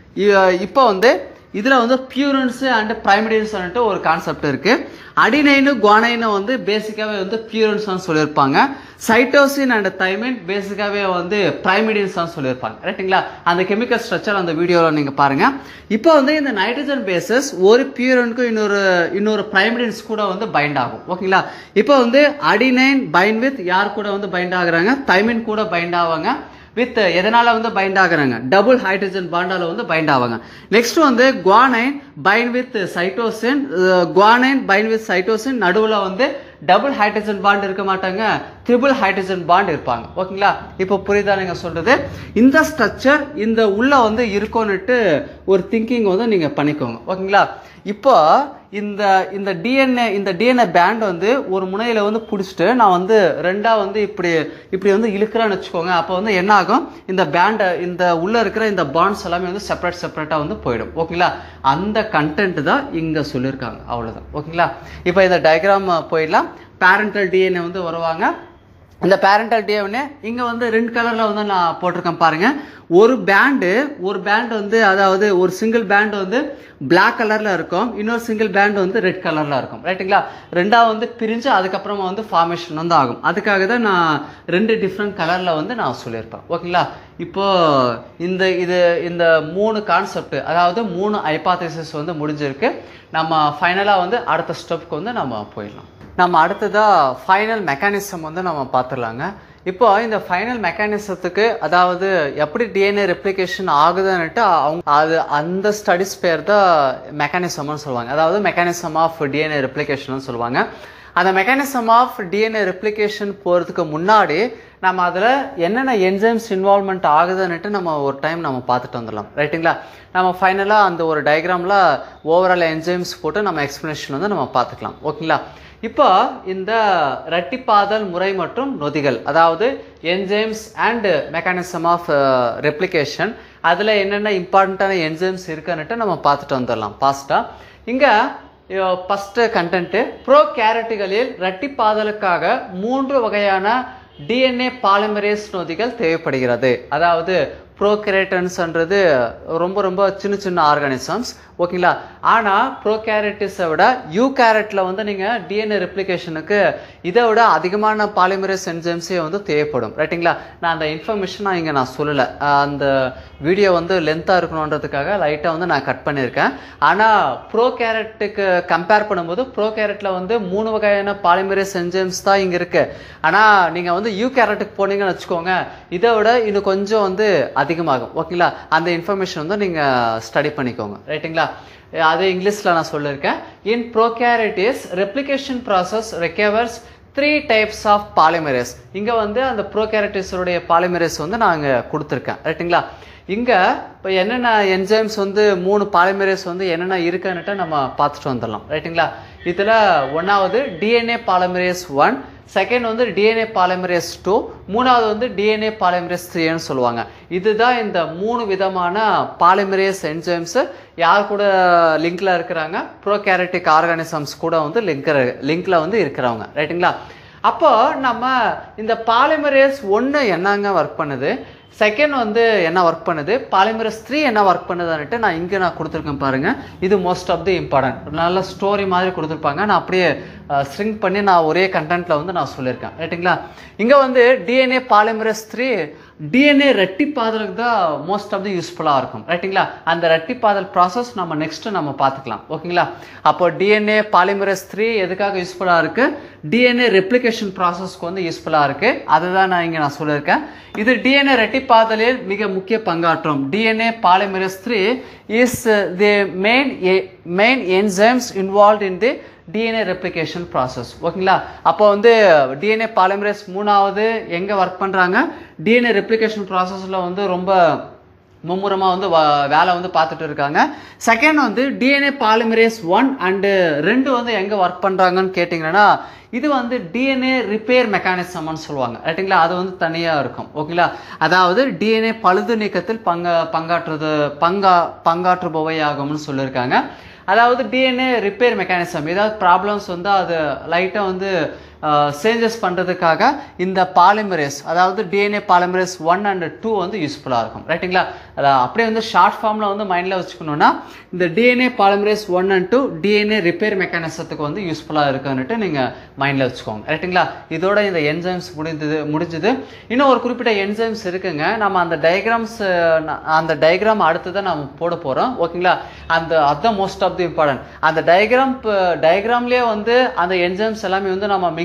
இ- இப்போ வந்து இதுல வந்து பியூரன்ஸ் அண்ட் பிரைமடின்ஸ் ஒரு கான்செப்ட் இருக்கு அடினைனு குவானைனு வந்து பேசிக்காவே வந்து பியூரன்ஸ் சொல்லியிருப்பாங்க சைட்டோசின் அண்ட் தைமின் பேசிக்காவே வந்து பிரைமிடின்ஸ் சொல்லியிருப்பாங்க ரைட்டுங்களா அந்த கெமிக்கல் ஸ்ட்ரக்சர் அந்த வீடியோவில் நீங்க பாருங்க இப்போ வந்து இந்த நைட்ரஜன் பேசஸ் ஒரு பியூரனுக்கும் இன்னொரு இன்னொரு பிரைமிடின்ஸ் கூட வந்து பைண்ட் ஆகும் ஓகேங்களா இப்போ வந்து அடினைன் பைண்ட் வித் யார் கூட வந்து பைண்ட் ஆகுறாங்க தைமின் கூட பைண்ட் ஆவாங்க வித் எதனால வந்து பைண்ட் ஆகுறாங்க டபுள் ஹைட்ரஜன் பாண்டால வந்து பைண்ட் ஆவாங்க நெக்ஸ்ட் வந்து guanine bind with cytosine guanine bind with cytosine நடுவுல வந்து டபுள் ஹைட்ரஜன் பாண்ட் இருக்க மாட்டாங்க ட்ரிபிள் ஹைட்ரஜன் பாண்ட் இருப்பாங்க ஓகேங்களா இப்போ புரியுதா நீங்க சொல்றது இந்த ஸ்ட்ரக்சர் இந்த உள்ள வந்து இருக்கும்னுட்டு ஒரு திங்கிங் வந்து நீங்க பண்ணிக்கோங்க ஓகேங்களா இப்போ இந்த இந்த டிஎன்ஏ இந்த டிஎன்ஏ பேண்ட் வந்து ஒரு முனையில வந்து பிடிச்சிட்டு நான் வந்து ரெண்டா வந்து இப்படி இப்படி வந்து இழுக்கிறேன்னு வச்சுக்கோங்க அப்போ வந்து என்ன ஆகும் இந்த பேண்டை இந்த உள்ள இருக்கிற இந்த பாண்ட்ஸ் எல்லாமே வந்து செப்பரேட் செப்பரேட்டா வந்து போயிடும் ஓகேங்களா அந்த கண்டென்ட் தான் இங்க சொல்லியிருக்காங்க அவ்வளவுதான் ஓகேங்களா இப்போ இந்த டயக்ராம் போயிடலாம் பேரண்டல் டிஎன்ஏ வந்து வருவாங்க இந்த பேரண்டல் டிஎன்ஏ இங்க வந்து ரெண்டு கலர்ல வந்து நான் போட்டிருக்கேன் பாருங்க ஒரு பேண்டு ஒரு பேண்ட் வந்து அதாவது ஒரு சிங்கிள் பேண்ட் வந்து Black கலர்ல இருக்கும் இன்னொரு சிங்கிள் பேண்ட் வந்து ரெட் கலர்ல இருக்கும் ரைட்டுங்களா ரெண்டா வந்து பிரிஞ்சு அதுக்கப்புறமா வந்து ஃபார்மேஷன் வந்து ஆகும் அதுக்காக தான் நான் ரெண்டு டிஃப்ரெண்ட் கலர்ல வந்து நான் சொல்லியிருப்பேன் ஓகேங்களா இப்போ இந்த இது இந்த மூணு கான்செப்ட் அதாவது மூணு ஹைபாத்தசிஸ் வந்து முடிஞ்சிருக்கு நம்ம ஃபைனலா வந்து அடுத்த ஸ்டெப்க்கு வந்து நம்ம போயிடலாம் நம்ம அடுத்ததா ஃபைனல் மெக்கானிசம் வந்து நம்ம பார்த்துடலாங்க இப்போ இந்த ஃபைனல் மெக்கானிசத்துக்கு அதாவது எப்படி டிஎன்ஏ ரெப்ளிகேஷன் ஆகுதுன்னுட்டு அவங்க அது அந்த ஸ்டடிஸ் பேர் தான் மெக்கானிசம்னு சொல்லுவாங்க அதாவது மெக்கானிசம் ஆஃப் டிஎன்ஏ ரெப்ளிகேஷன் சொல்லுவாங்க அந்த மெக்கானிசம் ஆஃப் டிஎன்ஏ ரெப்ளிகேஷன் போகிறதுக்கு முன்னாடி நம்ம அதில் என்னென்ன என்சைம்ஸ் இன்வால்மெண்ட் ஆகுதுன்னுட்டு நம்ம ஒரு டைம் நம்ம பார்த்துட்டு வந்துடலாம் ரைட்டுங்களா நம்ம ஃபைனலாக அந்த ஒரு டயக்ராமில் ஓவரால் என்சைம்ஸ் போட்டு நம்ம எக்ஸ்பிளனேஷன் வந்து நம்ம பார்த்துக்கலாம் ஓகேங்களா இப்போ இந்த இரட்டிப்பாதல் முறை மற்றும் நொதிகள் அதாவது enzymes and mechanism of replication அதில் என்னென்ன இம்பார்ட்டண்ட்டான என்சைம்ஸ் இருக்குன்னுட்டு நம்ம பார்த்துட்டு வந்துடலாம் பாஸ்ட்டாக இங்கே ஃபர்ஸ்ட் கண்டென்ட் ப்ரோ கேரட்டுகளில் இரட்டிப்பாதலுக்காக மூன்று வகையான டிஎன்ஏ பாலிமரேஸ் நொதிகள் தேவைப்படுகிறது அதாவது ப்ரோகேரேட்டன்ஸ்ன்றது ரொம்ப ரொம்ப சின்ன சின்ன ஆர்கானிசம்ஸ் ஓகேங்களா ஆனால் ப்ரோகேரட்டிஸை விட யூ கேரட்டில் வந்து நீங்கள் டிஎன்ஏ ரெப்ளிகேஷனுக்கு இதை விட அதிகமான பாலிமரேஸ் என்ஜைம்ஸே வந்து தேவைப்படும் ரைட்டுங்களா நான் அந்த இன்ஃபர்மேஷன் நான் இங்கே நான் சொல்லலை அந்த வீடியோ வந்து லென்த்தாக இருக்கணுன்றதுக்காக லைட்டாக வந்து நான் கட் பண்ணியிருக்கேன் ஆனால் ப்ரோ கேரட்டுக்கு கம்பேர் பண்ணும்போது ப்ரோ கேரட்டில் வந்து மூணு வகையான பாலிமரேஸ் என்ஜைம்ஸ் தான் இங்கே இருக்கு ஆனால் நீங்கள் வந்து யூ கேரட்டுக்கு போனீங்கன்னு வச்சுக்கோங்க இதை விட இன்னும் கொஞ்சம் வந்து அதிகமாகும் ஓகேங்களா அந்த இன்ஃபர்மேஷன் வந்து நீங்கள் ஸ்டடி பண்ணிக்கோங்க ரைட்டுங்களா அது இங்கிலீஷில் நான் சொல்லியிருக்கேன் in prokaryotes replication process recovers three types of polymerase இங்கே வந்து அந்த ப்ரோகேரட்டிஸோடைய பாலிமரேஸ் வந்து நான் இங்கே கொடுத்துருக்கேன் ரைட்டுங்களா இங்கே இப்போ என்னென்ன என்ஜைம்ஸ் வந்து மூணு பாலிமரேஸ் வந்து என்னென்ன இருக்குன்னுட்டு நம்ம பார்த்துட்டு வந்துடலாம் ரைட்டுங்களா இதில் ஒன்றாவது டிஎன்ஏ பாலிமரேஸ் ஒன் செகண்ட் வந்து டிஎன்ஏ பாலிமரேஸ் டூ மூணாவது வந்து டிஎன்ஏ பாலிமரேஸ் த்ரீன்னு சொல்லுவாங்க இதுதான் இந்த மூணு விதமான பாலிமரேஸ் என்ஜைம்ஸ் யார் கூட லிங்க்ல இருக்கிறாங்க ப்ரோகேரட்டிக் ஆர்கானிசம்ஸ் கூட வந்து லிங்க் லிங்க்ல வந்து இருக்கிறவங்க ரைட்டுங்களா அப்போ நம்ம இந்த பாலிமரேஸ் ஒன்று என்னங்க ஒர்க் பண்ணுது செகண்ட் வந்து என்ன ஒர்க் பண்ணுது பாலிமரஸ் த்ரீ என்ன ஒர்க் பண்ணுதுன்னுட்டு நான் இங்கே நான் கொடுத்துருக்கேன் பாருங்க இது மோஸ்ட் ஆஃப் தி இம்பார்ட்டன்ட் நல்ல ஸ்டோரி மாதிரி கொடுத்துருப்பாங்க நான் அப்படியே ஸ்ட்ரிங் பண்ணி நான் ஒரே கண்டென்ட்ல வந்து நான் சொல்லியிருக்கேன் ரைட்டுங்களா இங்கே வந்து டிஎன்ஏ பாலிமரஸ் த்ரீ டிஎன்ஏ ரெட்டிப்பாதலுக்கு தான் மோஸ்ட் ஆஃப் தி யூஸ்ஃபுல்லாக இருக்கும் ரைட்டுங்களா அந்த ரெட்டிப்பாதல் ப்ராசஸ் நம்ம நெக்ஸ்ட் நம்ம பார்த்துக்கலாம் ஓகேங்களா அப்போ டிஎன்ஏ பாலிமரஸ் த்ரீ எதுக்காக யூஸ்ஃபுல்லாக இருக்கு டிஎன்ஏ ரெப்ளிகேஷன் ப்ராசஸ்க்கு வந்து யூஸ்ஃபுல்லாக இருக்கு அதுதான் நான் இங்கே நான் சொல்லியிருக்கேன் இது டிஎன்ஏ ரெட்டிப்பாதலில் மிக முக்கிய பங்காற்றும் DNA polymerase three is the main main enzymes involve in the DNA replication process ஓகேங்களா அப்போ வந்து டிஎன்ஏ பாலிமரேஸ் மூணாவது எங்கே ஒர்க் பண்ணுறாங்க டிஎன்ஏ ரெப்ளிகேஷன் ப்ராசஸில் வந்து ரொம்ப மும்முரமாக வந்து வ- வேலை வந்து பார்த்துட்டு இருக்காங்க செகண்ட் வந்து டிஎன்ஏ பாலிமரேஸ் ஒன் அண்டு ரெண்டு வந்து எங்கே ஒர்க் பண்ணுறாங்கன்னு கேட்டிங்கன்னா இது வந்து டிஎன்ஏ ரிப்பேர் மெக்கானிசம்னு சொல்லுவாங்க ரைட்டுங்களா அது வந்து தனியாக இருக்கும் ஓகேங்களா அதாவது டிஎன்ஏ பழுது நீக்கத்தில் பங்க பங்காற்றுறது பங்கா பங்காற்றுபவையாகும்னு சொல்லியிருக்காங்க அதாவது டிஎன்ஏ ரிப்பேர் மெக்கானிசம் ஏதாவது ப்ராப்ளம்ஸ் வந்து அது லைட்டாக வந்து சேஞ்சஸ் பண்ணுறதுக்காக இந்த பாலிமரேஸ் அதாவது DNA polymerase one and two வந்து யூஸ்ஃபுல்லாக இருக்கும் ரைட்டுங்களா அதை அப்படியே வந்து ஷார்ட் ஃபார்மில் வந்து மைண்டில் வச்சுக்கணும்னா இந்த DNA polymerase one and two DNA repair மெக்கானிசத்துக்கு வந்து யூஸ்ஃபுல்லாக இருக்குன்னுட்டு நீங்கள் மைண்டில் வச்சுக்கோங்க ரைட்டுங்களா இதோட இந்த என்சைம்ஸ் முடிந்தது முடிஞ்சது இன்னும் ஒரு குறிப்பிட்ட என்சைம்ஸ் இருக்குங்க நம்ம அந்த டயக்ராம்ஸ் அந்த டயக்ராம் அடுத்து தான் நம்ம போட போகிறோம் ஓகேங்களா அந்த அதுதான் மோஸ்ட் ஆஃப் தி இம்பார்ட்டன்ட் அந்த டயக்ராம் டயக்ராம்லேயே வந்து அந்த என்சைம்ஸ் எல்லாமே வந்து நம்ம மிங்கிள்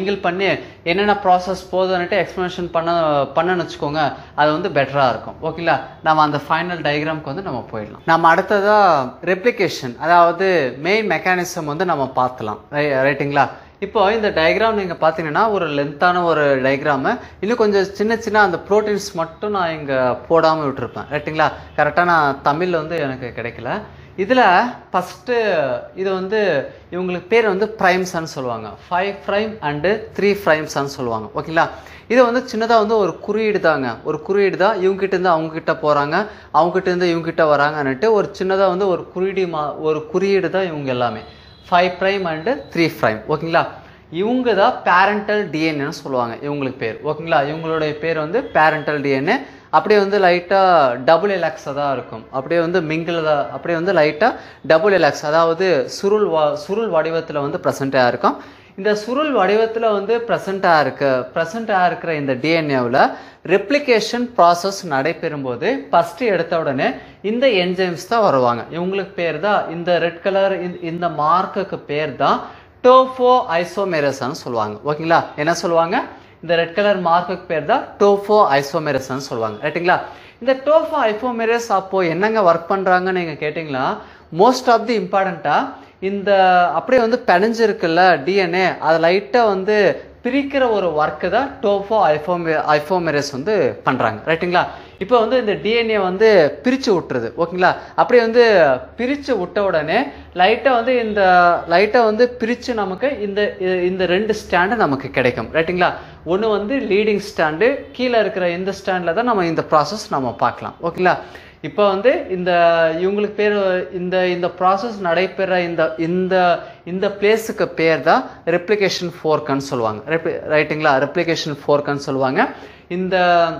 மிங்கிள் பண்ணி என்னென்ன ப்ராசஸ் போகுதுன்னுட்டு எக்ஸ்பிளனேஷன் பண்ண பண்ணன்னு வச்சுக்கோங்க அது வந்து பெட்டராக இருக்கும் ஓகேங்களா நம்ம அந்த ஃபைனல் டயக்ராம்க்கு வந்து நம்ம போயிடலாம் நம்ம அடுத்ததா ரெப்ளிகேஷன் அதாவது மெயின் மெக்கானிசம் வந்து நம்ம பார்த்துலாம் ரைட்டுங்களா இப்போ இந்த டயக்ராம் நீங்கள் பார்த்தீங்கன்னா ஒரு லென்த்தான ஒரு டயக்ராமு இன்னும் கொஞ்சம் சின்ன சின்ன அந்த ப்ரோட்டீன்ஸ் மட்டும் நான் இங்கே போடாமல் விட்டுருப்பேன் ரைட்டுங்களா கரெக்டாக நான் தமிழில் வந்து எனக்கு கிடைக்கல இதில் ஃபஸ்ட்டு இது வந்து இவங்களுக்கு பேர் வந்து ப்ரைம்ஸ்ன்னு சொல்லுவாங்க ஃபைவ் ப்ரைம் அண்டு த்ரீ ப்ரைம்ஸ்ன்னு சொல்லுவாங்க ஓகேங்களா இது வந்து சின்னதாக வந்து ஒரு குறியீடு தாங்க ஒரு குறியீடு தான் இவங்ககிட்ட இருந்து அவங்ககிட்ட போகிறாங்க அவங்ககிட்ட இருந்து இவங்ககிட்ட வராங்கன்னுட்டு ஒரு சின்னதாக வந்து ஒரு குறியீடு மா ஒரு குறியீடு தான் இவங்க எல்லாமே five prime and three prime ஓகேங்களா இவங்க தான் பேரண்டல் டிஎன்ஏன்னு சொல்லுவாங்க இவங்களுக்கு பேர் ஓகேங்களா இவங்களுடைய பேர் வந்து பேரண்டல் டிஎன்ஏ அப்படியே வந்து லைட்டாக டபுள் எலாக்ஸாக தான் இருக்கும் அப்படியே வந்து மிங்கிள் தான் அப்படியே வந்து லைட்டாக டபுள் எலாக்ஸ் அதாவது சுருள் வா சுருள் வடிவத்தில் வந்து ப்ரெசண்ட்டாக இருக்கும் இந்த சுருள் வடிவத்தில் வந்து ப்ரெசண்ட்டாக இருக்க ப்ரெசண்ட்டாக இருக்கிற இந்த டிஎன்ஏவில் ரெப்ளிகேஷன் ப்ராசஸ் நடைபெறும் போது ஃபஸ்ட்டு எடுத்த உடனே இந்த என்ஜைம்ஸ் தான் வருவாங்க இவங்களுக்கு பேர் தான் இந்த ரெட் கலர் இந்த மார்க்குக்கு பேர் தான் டோஃபோ ஐசோமெரஸ்ன்னு சொல்லுவாங்க ஓகேங்களா என்ன சொல்லுவாங்க இந்த ரெட் கலர் மார்க்குக்கு பேர் தான் டோஃபோ ஐசோமெரஸ்ன்னு சொல்லுவாங்க ரைட்டுங்களா இந்த டோஃபோ ஐசோமெரஸ் அப்போ என்னங்க ஒர்க் பண்ணுறாங்கன்னு நீங்கள் கேட்டிங்களா மோஸ்ட் ஆஃப் தி இம்பார்ட்டண்ட்டாக இந்த அப்படியே வந்து பிணைஞ்சிருக்குல்ல டிஎன்ஏ அதை லைட்டாக வந்து பிரிக்கிற ஒரு ஒர்க்கு தான் டோஃபோ ஐஃபோமே ஐஃபோமெரஸ் வந்து பண்ணுறாங்க ரைட்டுங்களா இப்போ வந்து இந்த டிஎன்ஏ வந்து பிரித்து விட்டுருது ஓகேங்களா அப்படியே வந்து பிரித்து விட்ட உடனே லைட்டாக வந்து இந்த லைட்டாக வந்து பிரித்து நமக்கு இந்த இந்த ரெண்டு ஸ்டாண்டு நமக்கு கிடைக்கும் ரைட்டுங்களா ஒன்று வந்து லீடிங் ஸ்டாண்டு கீழே இருக்கிற இந்த ஸ்டாண்டில் தான் நம்ம இந்த ப்ராசஸ் நம்ம பார்க்கலாம் ஓகேங்களா இப்போ வந்து இந்த இவங்களுக்கு பேர் இந்த இந்த ப்ராசஸ் நடைபெற இந்த இந்த இந்த பிளேஸுக்கு பேர் தான் ரெப்ளிகேஷன் ஃபோர்க்குன்னு சொல்லுவாங்க ரெப்ளி ரைட்டுங்களா ரெப்ளிகேஷன் ஃபோர்க்குன்னு சொல்லுவாங்க இந்த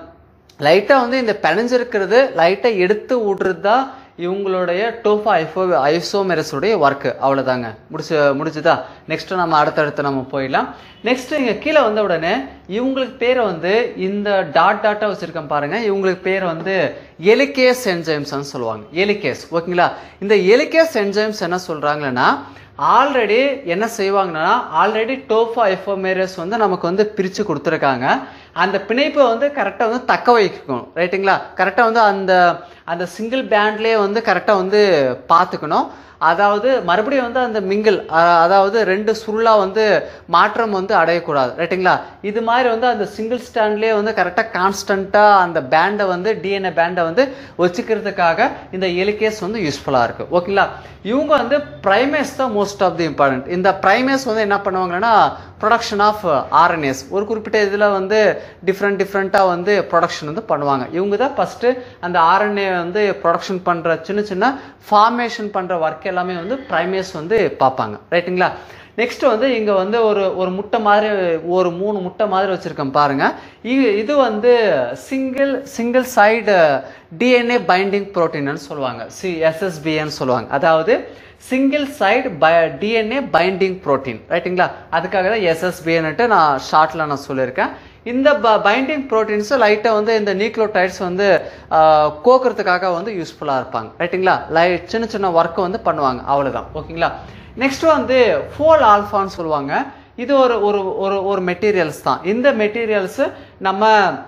லைட்டாக வந்து இந்த பிணைஞ்சிருக்கிறது லைட்டாக எடுத்து விடுறது தான் இவங்களுடைய டோஃபா ஐஃபோ ஐசோமெரஸுடைய ஒர்க்கு அவ்வளோதாங்க முடிச்சு முடிச்சுதா நெக்ஸ்ட்டு நம்ம அடுத்தடுத்து நம்ம போயிடலாம் நெக்ஸ்ட்டு இங்கே கீழே வந்த உடனே இவங்களுக்கு பேரை வந்து இந்த டாட் டாட்டாக வச்சுருக்கேன் பாருங்கள் இவங்களுக்கு பேர் வந்து எலிகேஸ் என்ஜைம்ஸ்னு சொல்லுவாங்க எலிகேஸ் ஓகேங்களா இந்த எலிகேஸ் என்ஜைம்ஸ் என்ன சொல்கிறாங்கன்னா ஆல்ரெடி என்ன செய்வாங்கன்னா ஆல்ரெடி டோஃபா ஐஃபோமேரஸ் வந்து நமக்கு வந்து பிரித்து கொடுத்துருக்காங்க அந்த பிணைப்பை வந்து கரெக்டாக வந்து தக்க வைக்கணும் ரைட்டுங்களா கரெக்டாக வந்து அந்த அந்த சிங்கிள் பேண்ட்லேயே வந்து கரெக்டாக வந்து பார்த்துக்கணும் அதாவது மறுபடியும் வந்து அந்த மிங்கிள் அதாவது ரெண்டு சுருளாக வந்து மாற்றம் வந்து அடையக்கூடாது ரைட்டுங்களா இது மாதிரி வந்து அந்த சிங்கிள் ஸ்டாண்ட்லேயே வந்து கரெக்டாக கான்ஸ்டண்ட்டாக அந்த பேண்டை வந்து டிஎன்ஏ பேண்டை வந்து வச்சுக்கிறதுக்காக இந்த எலிகேஸ் வந்து யூஸ்ஃபுல்லாக இருக்குது ஓகேங்களா இவங்க வந்து ப்ரைமேஸ் தான் மோஸ்ட் ஆஃப் தி இம்பார்ட்டன்ட் இந்த ப்ரைமேஸ் வந்து என்ன பண்ணுவாங்கன்னா ப்ரொடக்ஷன் ஆஃப் ஆர்என்ஏஸ் ஒரு குறிப்பிட்ட இதில் வந்து டிஃப்ரெண்ட் டிஃப்ரெண்ட்டாக வந்து ப்ரொடக்ஷன் வந்து பண்ணுவாங்க இவங்க தான் ஃபஸ்ட்டு அந்த ஆர்என்ஏ வந்து ப்ரொடக்ஷன் பண்ணுற சின்ன சின்ன ஃபார்மேஷன் பண்ணுற ஒர்க் எல்லாமே வந்து ப்ரைமேஸ் வந்து பார்ப்பாங்க ரைட்டுங்களா நெக்ஸ்ட் வந்து இங்கே வந்து ஒரு ஒரு முட்டை மாதிரி ஒரு மூணு முட்டை மாதிரி வச்சுருக்கேன் பாருங்கள் இது இது வந்து single single side DNA binding ப்ரோட்டீன்னு சொல்லுவாங்க சி எஸ்எஸ்பின்னு சொல்லுவாங்க அதாவது single side by DNA binding protein ரைட்டுங்களா அதுக்காக தான் எஸ்எஸ்பின்னுட்டு நான் ஷார்ட்டில் நான் சொல்லியிருக்கேன் இந்த ப பைண்டிங் ப்ரோட்டீன்ஸ் லைட்டாக வந்து இந்த நியூக்ளோடைட்ஸ் வந்து கோக்கிறதுக்காக வந்து யூஸ்ஃபுல்லாக இருப்பாங்க ரைட்டுங்களா லை சின்ன சின்ன ஒர்க்கை வந்து பண்ணுவாங்க அவ்வளோதான் ஓகேங்களா நெக்ஸ்ட் வந்து ஃபோல் ஆல்ஃபான்னு சொல்லுவாங்க இது ஒரு ஒரு ஒரு ஒரு மெட்டீரியல்ஸ் தான் இந்த மெட்டீரியல்ஸ் நம்ம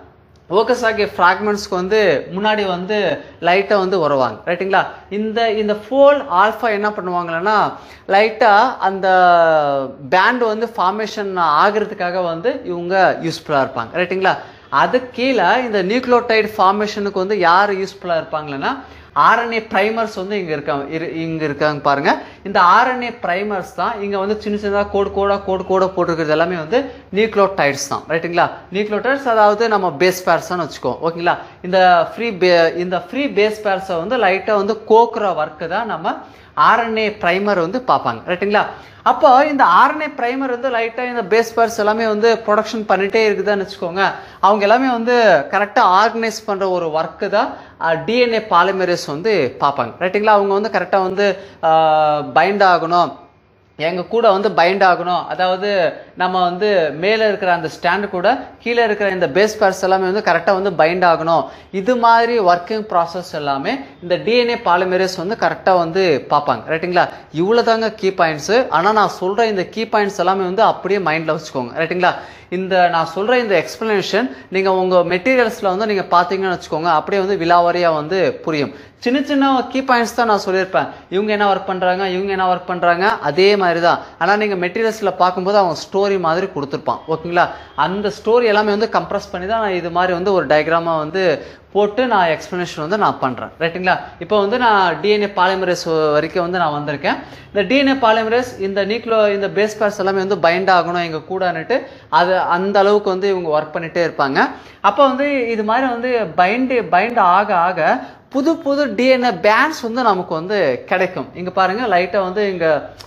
ஓகஸ் ஆகிய ஃப்ராக்மெண்ட்ஸ்க்கு வந்து முன்னாடி வந்து லைட்டாக வந்து வருவாங்க ரைட்டுங்களா இந்த இந்த ஃபோல் ஆல்ஃபா என்ன பண்ணுவாங்கன்னா லைட்டாக அந்த பேண்ட் வந்து ஃபார்மேஷன் ஆகிறதுக்காக வந்து இவங்க யூஸ்ஃபுல்லாக இருப்பாங்க ரைட்டுங்களா அது கீழே இந்த நியூக்ளோடைடு ஃபார்மேஷனுக்கு வந்து யார் யூஸ்ஃபுல்லாக இருப்பாங்களன்னா ஆர்என்ஏ ப்ரைமர்ஸ் வந்து இங்கே இருக்காங்க இரு இங்கே இருக்காங்க பாருங்க இந்த ஆர்என்ஏ ப்ரைமர்ஸ் தான் இங்கே வந்து சின்ன சின்னதாக கோடு கோடாக கோடு கோடாக போட்டிருக்கிறது எல்லாமே வந்து நியூக்ளோடைட்ஸ் தான் ரைட்டுங்களா நியூக்ளோடைட்ஸ் அதாவது நம்ம பேஸ் பேர்ஸ்னு வச்சுக்கோ ஓகேங்களா இந்த ஃப்ரீ பே இந்த ஃப்ரீ பேஸ் பேர்ஸை வந்து லைட்டாக வந்து கோக்குற ஒர்க்கு தான் நம்ம ஆர்என்ஏ ப்ரைமர் வந்து பார்ப்பாங்க ரைட்டுங்களா அப்போ இந்த ஆர்என்ஏ ப்ரைமர் வந்து லைட்டாக இந்த பேஸ் பேர்ஸ் எல்லாமே வந்து ப்ரொடக்ஷன் பண்ணிட்டே இருக்குதான்னு வச்சுக்கோங்க அவங்க எல்லாமே வந்து கரெக்டாக ஆர்கனைஸ் பண்ணுற ஒரு ஒர்க்கு தான் டிஎன்ஏ பாலிமரேஸ் வந்து பார்ப்பாங்க ரைட்டுங்களா அவங்க வந்து கரெக்டாக வந்து பைண்ட் ஆகணும் எங்க கூட வந்து பைண்ட் ஆகணும் அதாவது நம்ம வந்து மேல இருக்கிற அந்த ஸ்டாண்ட் கூட கீழே இருக்கிற இந்த பேஸ் பேர்ஸ் எல்லாமே வந்து கரெக்டா வந்து பைண்ட் ஆகணும் இது மாதிரி ஒர்க்கிங் ப்ராசஸ் எல்லாமே இந்த டிஎன்ஏ பாலிமரேஸ் வந்து கரெக்டா வந்து பார்ப்பாங்க ரைட்டுங்களா இவ்வளவுதாங்க கீ பாயிண்ட்ஸ் ஆனா நான் சொல்ற இந்த கீ பாயிண்ட்ஸ் எல்லாமே வந்து அப்படியே மைண்ட்ல வச்சுக்கோங்க ரைட்டுங்களா இந்த நான் சொல்ற இந்த எக்ஸ்பிளனேஷன் நீங்க உங்க மெட்டீரியல்ஸ்ல வந்து நீங்க பாத்தீங்கன்னு வச்சுக்கோங்க அப்படியே வந்து விலாவாரியா வந்து புரியும் சின்ன சின்ன கீ பாயிண்ட்ஸ் தான் நான் சொல்லியிருப்பேன் இவங்க என்ன ஒர்க் பண்றாங்க இவங்க என்ன ஒர்க் பண்றாங்க அதே மாதிரி தான் ஆனா நீங்க மெட்டீரியல்ஸ்ல பார்க்கும்போது அவங்க ஸ்டோரி மாதிரி கொடுத்துருப்பான் ஓகேங்களா அந்த ஸ்டோரி எல்லாமே வந்து கம்ப்ரஸ் பண்ணி தான் நான் இது மாதிரி வந்து ஒரு டயக்ராமா வந்து போட்டு நான் எக்ஸ்பிளனேஷன் வந்து நான் பண்றேன் ரைட்டுங்களா இப்போ வந்து நான் டிஎன்ஏ பாலிமரேஸ் வரைக்கும் வந்து நான் வந்திருக்கேன் இந்த டிஎன்ஏ பாலிமரேஸ் இந்த நியூக்ளோ இந்த பேஸ் பேர்ஸ் எல்லாமே வந்து பைண்ட் ஆகணும் எங்க கூடன்னுட்டு அது அந்த அளவுக்கு வந்து இவங்க ஒர்க் பண்ணிட்டே இருப்பாங்க அப்போ வந்து இது மாதிரி வந்து பைண்ட் பைண்ட் ஆக ஆக புது புது டிஎன்ஏ பேண்ட்ஸ் வந்து நமக்கு வந்து கிடைக்கும் இங்க பாருங்க லைட்டா வந்து இங்க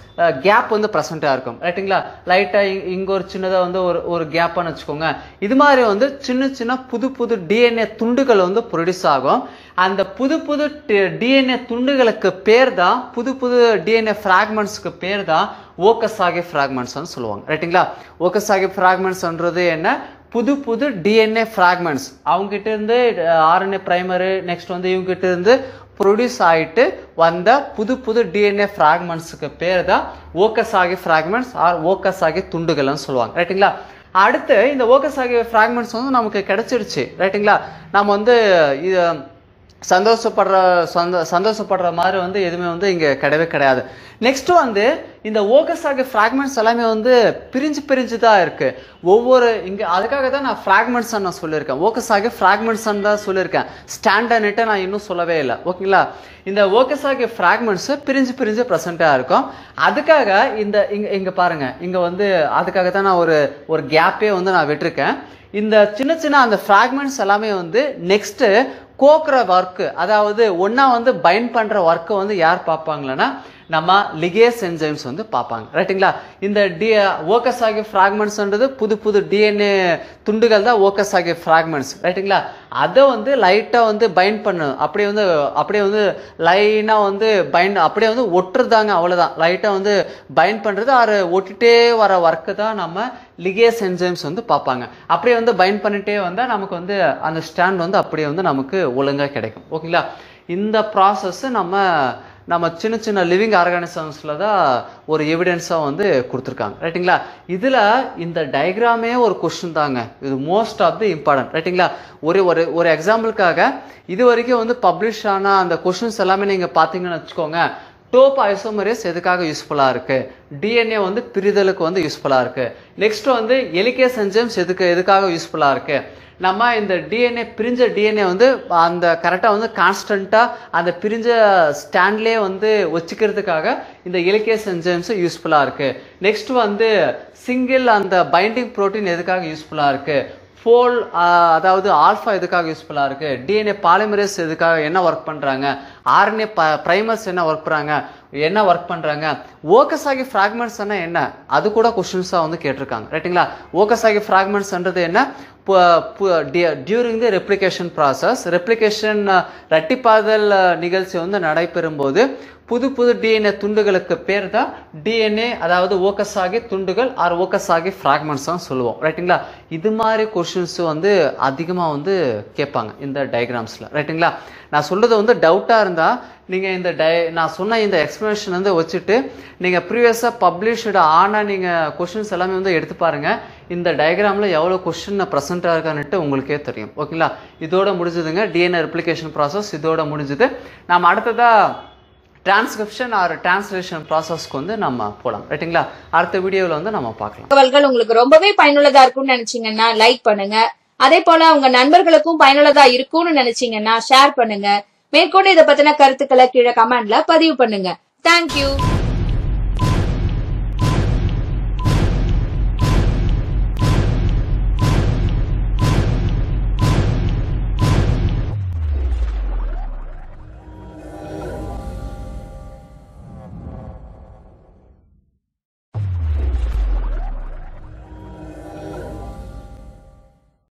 கேப் வந்து ப்ரெசென்ட்டாக இருக்கும் ரைட்டுங்களா லைட்டாக இங்கே ஒரு சின்னதாக வந்து ஒரு ஒரு கேப்பான்னு வச்சுக்கோங்க இது மாதிரி வந்து சின்ன சின்ன புது புது டிஎன்ஏ துண்டுகள் வந்து ப்ரொடியூஸ் ஆகும் அந்த புது புது டிஎன்ஏ துண்டுகளுக்கு பேர் தான் புது புது டிஎன்ஏ ஃப்ராக்மெண்ட்ஸ்க்கு பேர் தான் ஓக்கசாகி ஃப்ராக்மெண்ட்ஸ்னு சொல்லுவாங்க ரைட்டுங்களா ஓக்கசாகி ஃப்ராக்மெண்ட்ஸ்ன்றது என்ன புது புது டிஎன்ஏ ஃப்ராக்மெண்ட்ஸ் அவங்க கிட்ட இருந்து ஆர்என்ஏ பிரைமரு நெக்ஸ்ட் வந்து இவங்க கிட்ட இருந்து ப்ரொடியூஸ் ஆயிட்டு வந்த புது புது டிஎன்ஏ ஃப்ராக்மெண்ட்ஸுக்கு பேர் தான் ஓக்கசாகி ஃப்ராக்மெண்ட்ஸ் ஆர் ஓக்கசாகி துண்டுகள்னு சொல்லுவாங்க ரைட்டுங்களா அடுத்து இந்த ஓக்கசாகி ஃப்ராக்மெண்ட்ஸ் வந்து நமக்கு கிடைச்சிருச்சு ரைட்டுங்களா நம்ம வந்து இது சந்தோஷப்படுற சந்தோ சந்தோஷப்படுற மாதிரி வந்து எதுவுமே வந்து இங்க கிடையவே கிடையாது நெக்ஸ்ட் வந்து இந்த ஓகஸாக ஃப்ராக்மெண்ட்ஸ் எல்லாமே வந்து பிரிஞ்சு பிரிஞ்சு தான் இருக்கு ஒவ்வொரு இங்க அதுக்காக தான் நான் ஃப்ராக்மெண்ட்ஸ் நான் சொல்லியிருக்கேன் ஓகஸாக ஃப்ராக்மெண்ட்ஸ் தான் சொல்லியிருக்கேன் ஸ்டாண்டர்ட்னுட்டு நான் இன்னும் சொல்லவே இல்லை ஓகேங்களா இந்த ஓகஸாக ஃப்ராக்மெண்ட்ஸ் பிரிஞ்சு பிரிஞ்சு ப்ரெசென்ட்டாக இருக்கும் அதுக்காக இந்த இங்க இங்க பாருங்க இங்க வந்து அதுக்காக தான் நான் ஒரு ஒரு கேப்பே வந்து நான் விட்டிருக்கேன் இந்த சின்ன சின்ன அந்த ஃப்ராக்மெண்ட்ஸ் எல்லாமே வந்து நெக்ஸ்ட் கோக்குற ஒர்க்கு அதாவது ஒன்னா வந்து பைண்ட் பண்ற ஒர்க்கை வந்து யார் பார்ப்பாங்களன்னா நம்ம லிகேஸ் என்சைம்ஸ் வந்து பார்ப்பாங்க ரைட்டுங்களா இந்த டி ஓக்கஸ் ஆகிய ஃப்ராக்மெண்ட்ஸ்ன்றது புது புது டிஎன்ஏ துண்டுகள் தான் ஓக்கஸ் ஆகிய ஃப்ராக்மெண்ட்ஸ் ரைட்டுங்களா அதை வந்து லைட்டாக வந்து பைண்ட் பண்ணும் அப்படியே வந்து அப்படியே வந்து லைனாக வந்து பைண்ட் அப்படியே வந்து ஒட்டுறதாங்க அவ்வளோதான் லைட்டாக வந்து பைண்ட் பண்ணுறது அது ஒட்டிட்டே வர ஒர்க்கு தான் நம்ம லிகேஸ் என்சைம்ஸ் வந்து பார்ப்பாங்க அப்படியே வந்து பைண்ட் பண்ணிட்டே வந்தால் நமக்கு வந்து அந்த ஸ்டாண்ட் வந்து அப்படியே வந்து நமக்கு ஒழுங்காக கிடைக்கும் ஓகேங்களா இந்த ப்ராசஸ் நம்ம நம்ம சின்ன சின்ன லிவிங் ஆர்கானிசம்ஸில் தான் ஒரு எவிடன்ஸாக வந்து கொடுத்துருக்காங்க ரைட்டுங்களா இதில் இந்த டயக்ராமே ஒரு கொஷின் தாங்க இது மோஸ்ட் ஆஃப் தி இம்பார்ட்டன்ட் ரைட்டுங்களா ஒரு ஒரு ஒரு எக்ஸாம்பிளுக்காக இது வரைக்கும் வந்து பப்ளிஷ் ஆன அந்த கொஷின்ஸ் எல்லாமே நீங்கள் பார்த்தீங்கன்னு வச்சுக்கோங்க டோப் ஐசோமரேஸ் எதுக்காக யூஸ்ஃபுல்லாக இருக்கு டிஎன்ஏ வந்து பிரிதலுக்கு வந்து யூஸ்ஃபுல்லாக இருக்கு நெக்ஸ்ட் வந்து எலிகேஸ் என்ஜைம்ஸ் எதுக்கு எதுக்காக யூஸ்ஃபுல்லாக இருக்கு நம்ம இந்த டிஎன்ஏ பிரிஞ்ச டிஎன்ஏ வந்து அந்த கரெக்டாக வந்து கான்ஸ்டண்ட்டாக அந்த பிரிஞ்ச ஸ்டாண்ட்லேயே வந்து வச்சுக்கிறதுக்காக இந்த எலிகேஸ் என்ஜைம்ஸ் யூஸ்ஃபுல்லாக இருக்கு நெக்ஸ்ட் வந்து சிங்கிள் அந்த பைண்டிங் புரோட்டீன் எதுக்காக யூஸ்ஃபுல்லாக இருக்கு ஃபோல் அதாவது ஆல்ஃபா எதுக்காக யூஸ்ஃபுல்லாக இருக்கு டிஎன்ஏ பாலிமரேஸ் எதுக்காக என்ன ஒர்க் பண்ணுறாங்க ஆர்என்ஏ பிரைமர்ஸ் என்ன ஒர்க் பண்ணுறாங்க என்ன ஒர்க் பண்ணுறாங்க ஓக்கஸ் ஆகி ஃப்ராக்மெண்ட்ஸ் என்ன அது கூட கொஷின்ஸாக வந்து கேட்டிருக்காங்க ரைட்டுங்களா ஓக்கஸ் ஆகி ஃப்ராக்மெண்ட்ஸ்ன்றது என்ன during the replication process replication ரெட்டிப்பாதல் நிகழ்ச்சி வந்து நடைபெறும் போது புது புது டிஎன்ஏ துண்டுகளுக்கு பேர் தான் டிஎன்ஏ அதாவது ஓக்கஸ் ஆகி துண்டுகள் ஆர் ஓக்கஸ் ஆகி ஃப்ராக்மெண்ட்ஸ் தான் சொல்லுவோம் ரைட்டுங்களா இது மாதிரி கொஷின்ஸ் வந்து அதிகமாக வந்து கேட்பாங்க இந்த டயக்ராம்ஸில் ரைட்டுங்களா நான் சொல்றது வந்து டவுட்டாக இருந்தால் நீங்கள் இந்த டை நான் சொன்ன இந்த எக்ஸ்பிளனேஷன் வந்து வச்சுட்டு நீங்கள் ப்ரீவியஸாக பப்ளிஷ்டு ஆன நீங்கள் கொஷின்ஸ் எல்லாமே வந்து எடுத்து பாருங்க இந்த டயக்ராமில் எவ்வளோ கொஷின் ப்ரெசென்ட்டாக இருக்கான்னுட்டு உங்களுக்கே தெரியும் ஓகேங்களா இதோட முடிஞ்சதுங்க டிஎன்ஏ ரெப்ளிகேஷன் ப்ராசஸ் இதோட முடிஞ்சது நாம் அடுத்ததாக டிரான்ஸ்கிரிப்ஷன் ஆர் டிரான்ஸ்லேஷன் ப்ராசஸ்க்கு வந்து நம்ம போகலாம் ரைட்டுங்களா அடுத்த வீடியோவில் வந்து நம்ம பார்க்கலாம் தகவல்கள் உங்களுக்கு ரொம்பவே பயனுள்ளதா இருக்கும்னு நினைச்சீங்கன்னா லைக் பண்ணுங்க அதே போல உங்க நண்பர்களுக்கும் பயனுள்ளதா இருக்கும்னு நினைச்சீங்கன்னா ஷேர் பண்ணுங்க மேற்கொண்டு இதை பத்தின கருத்துக்களை கீழே கமெண்ட்ல பதிவு பண்ணுங்க தேங்க்யூ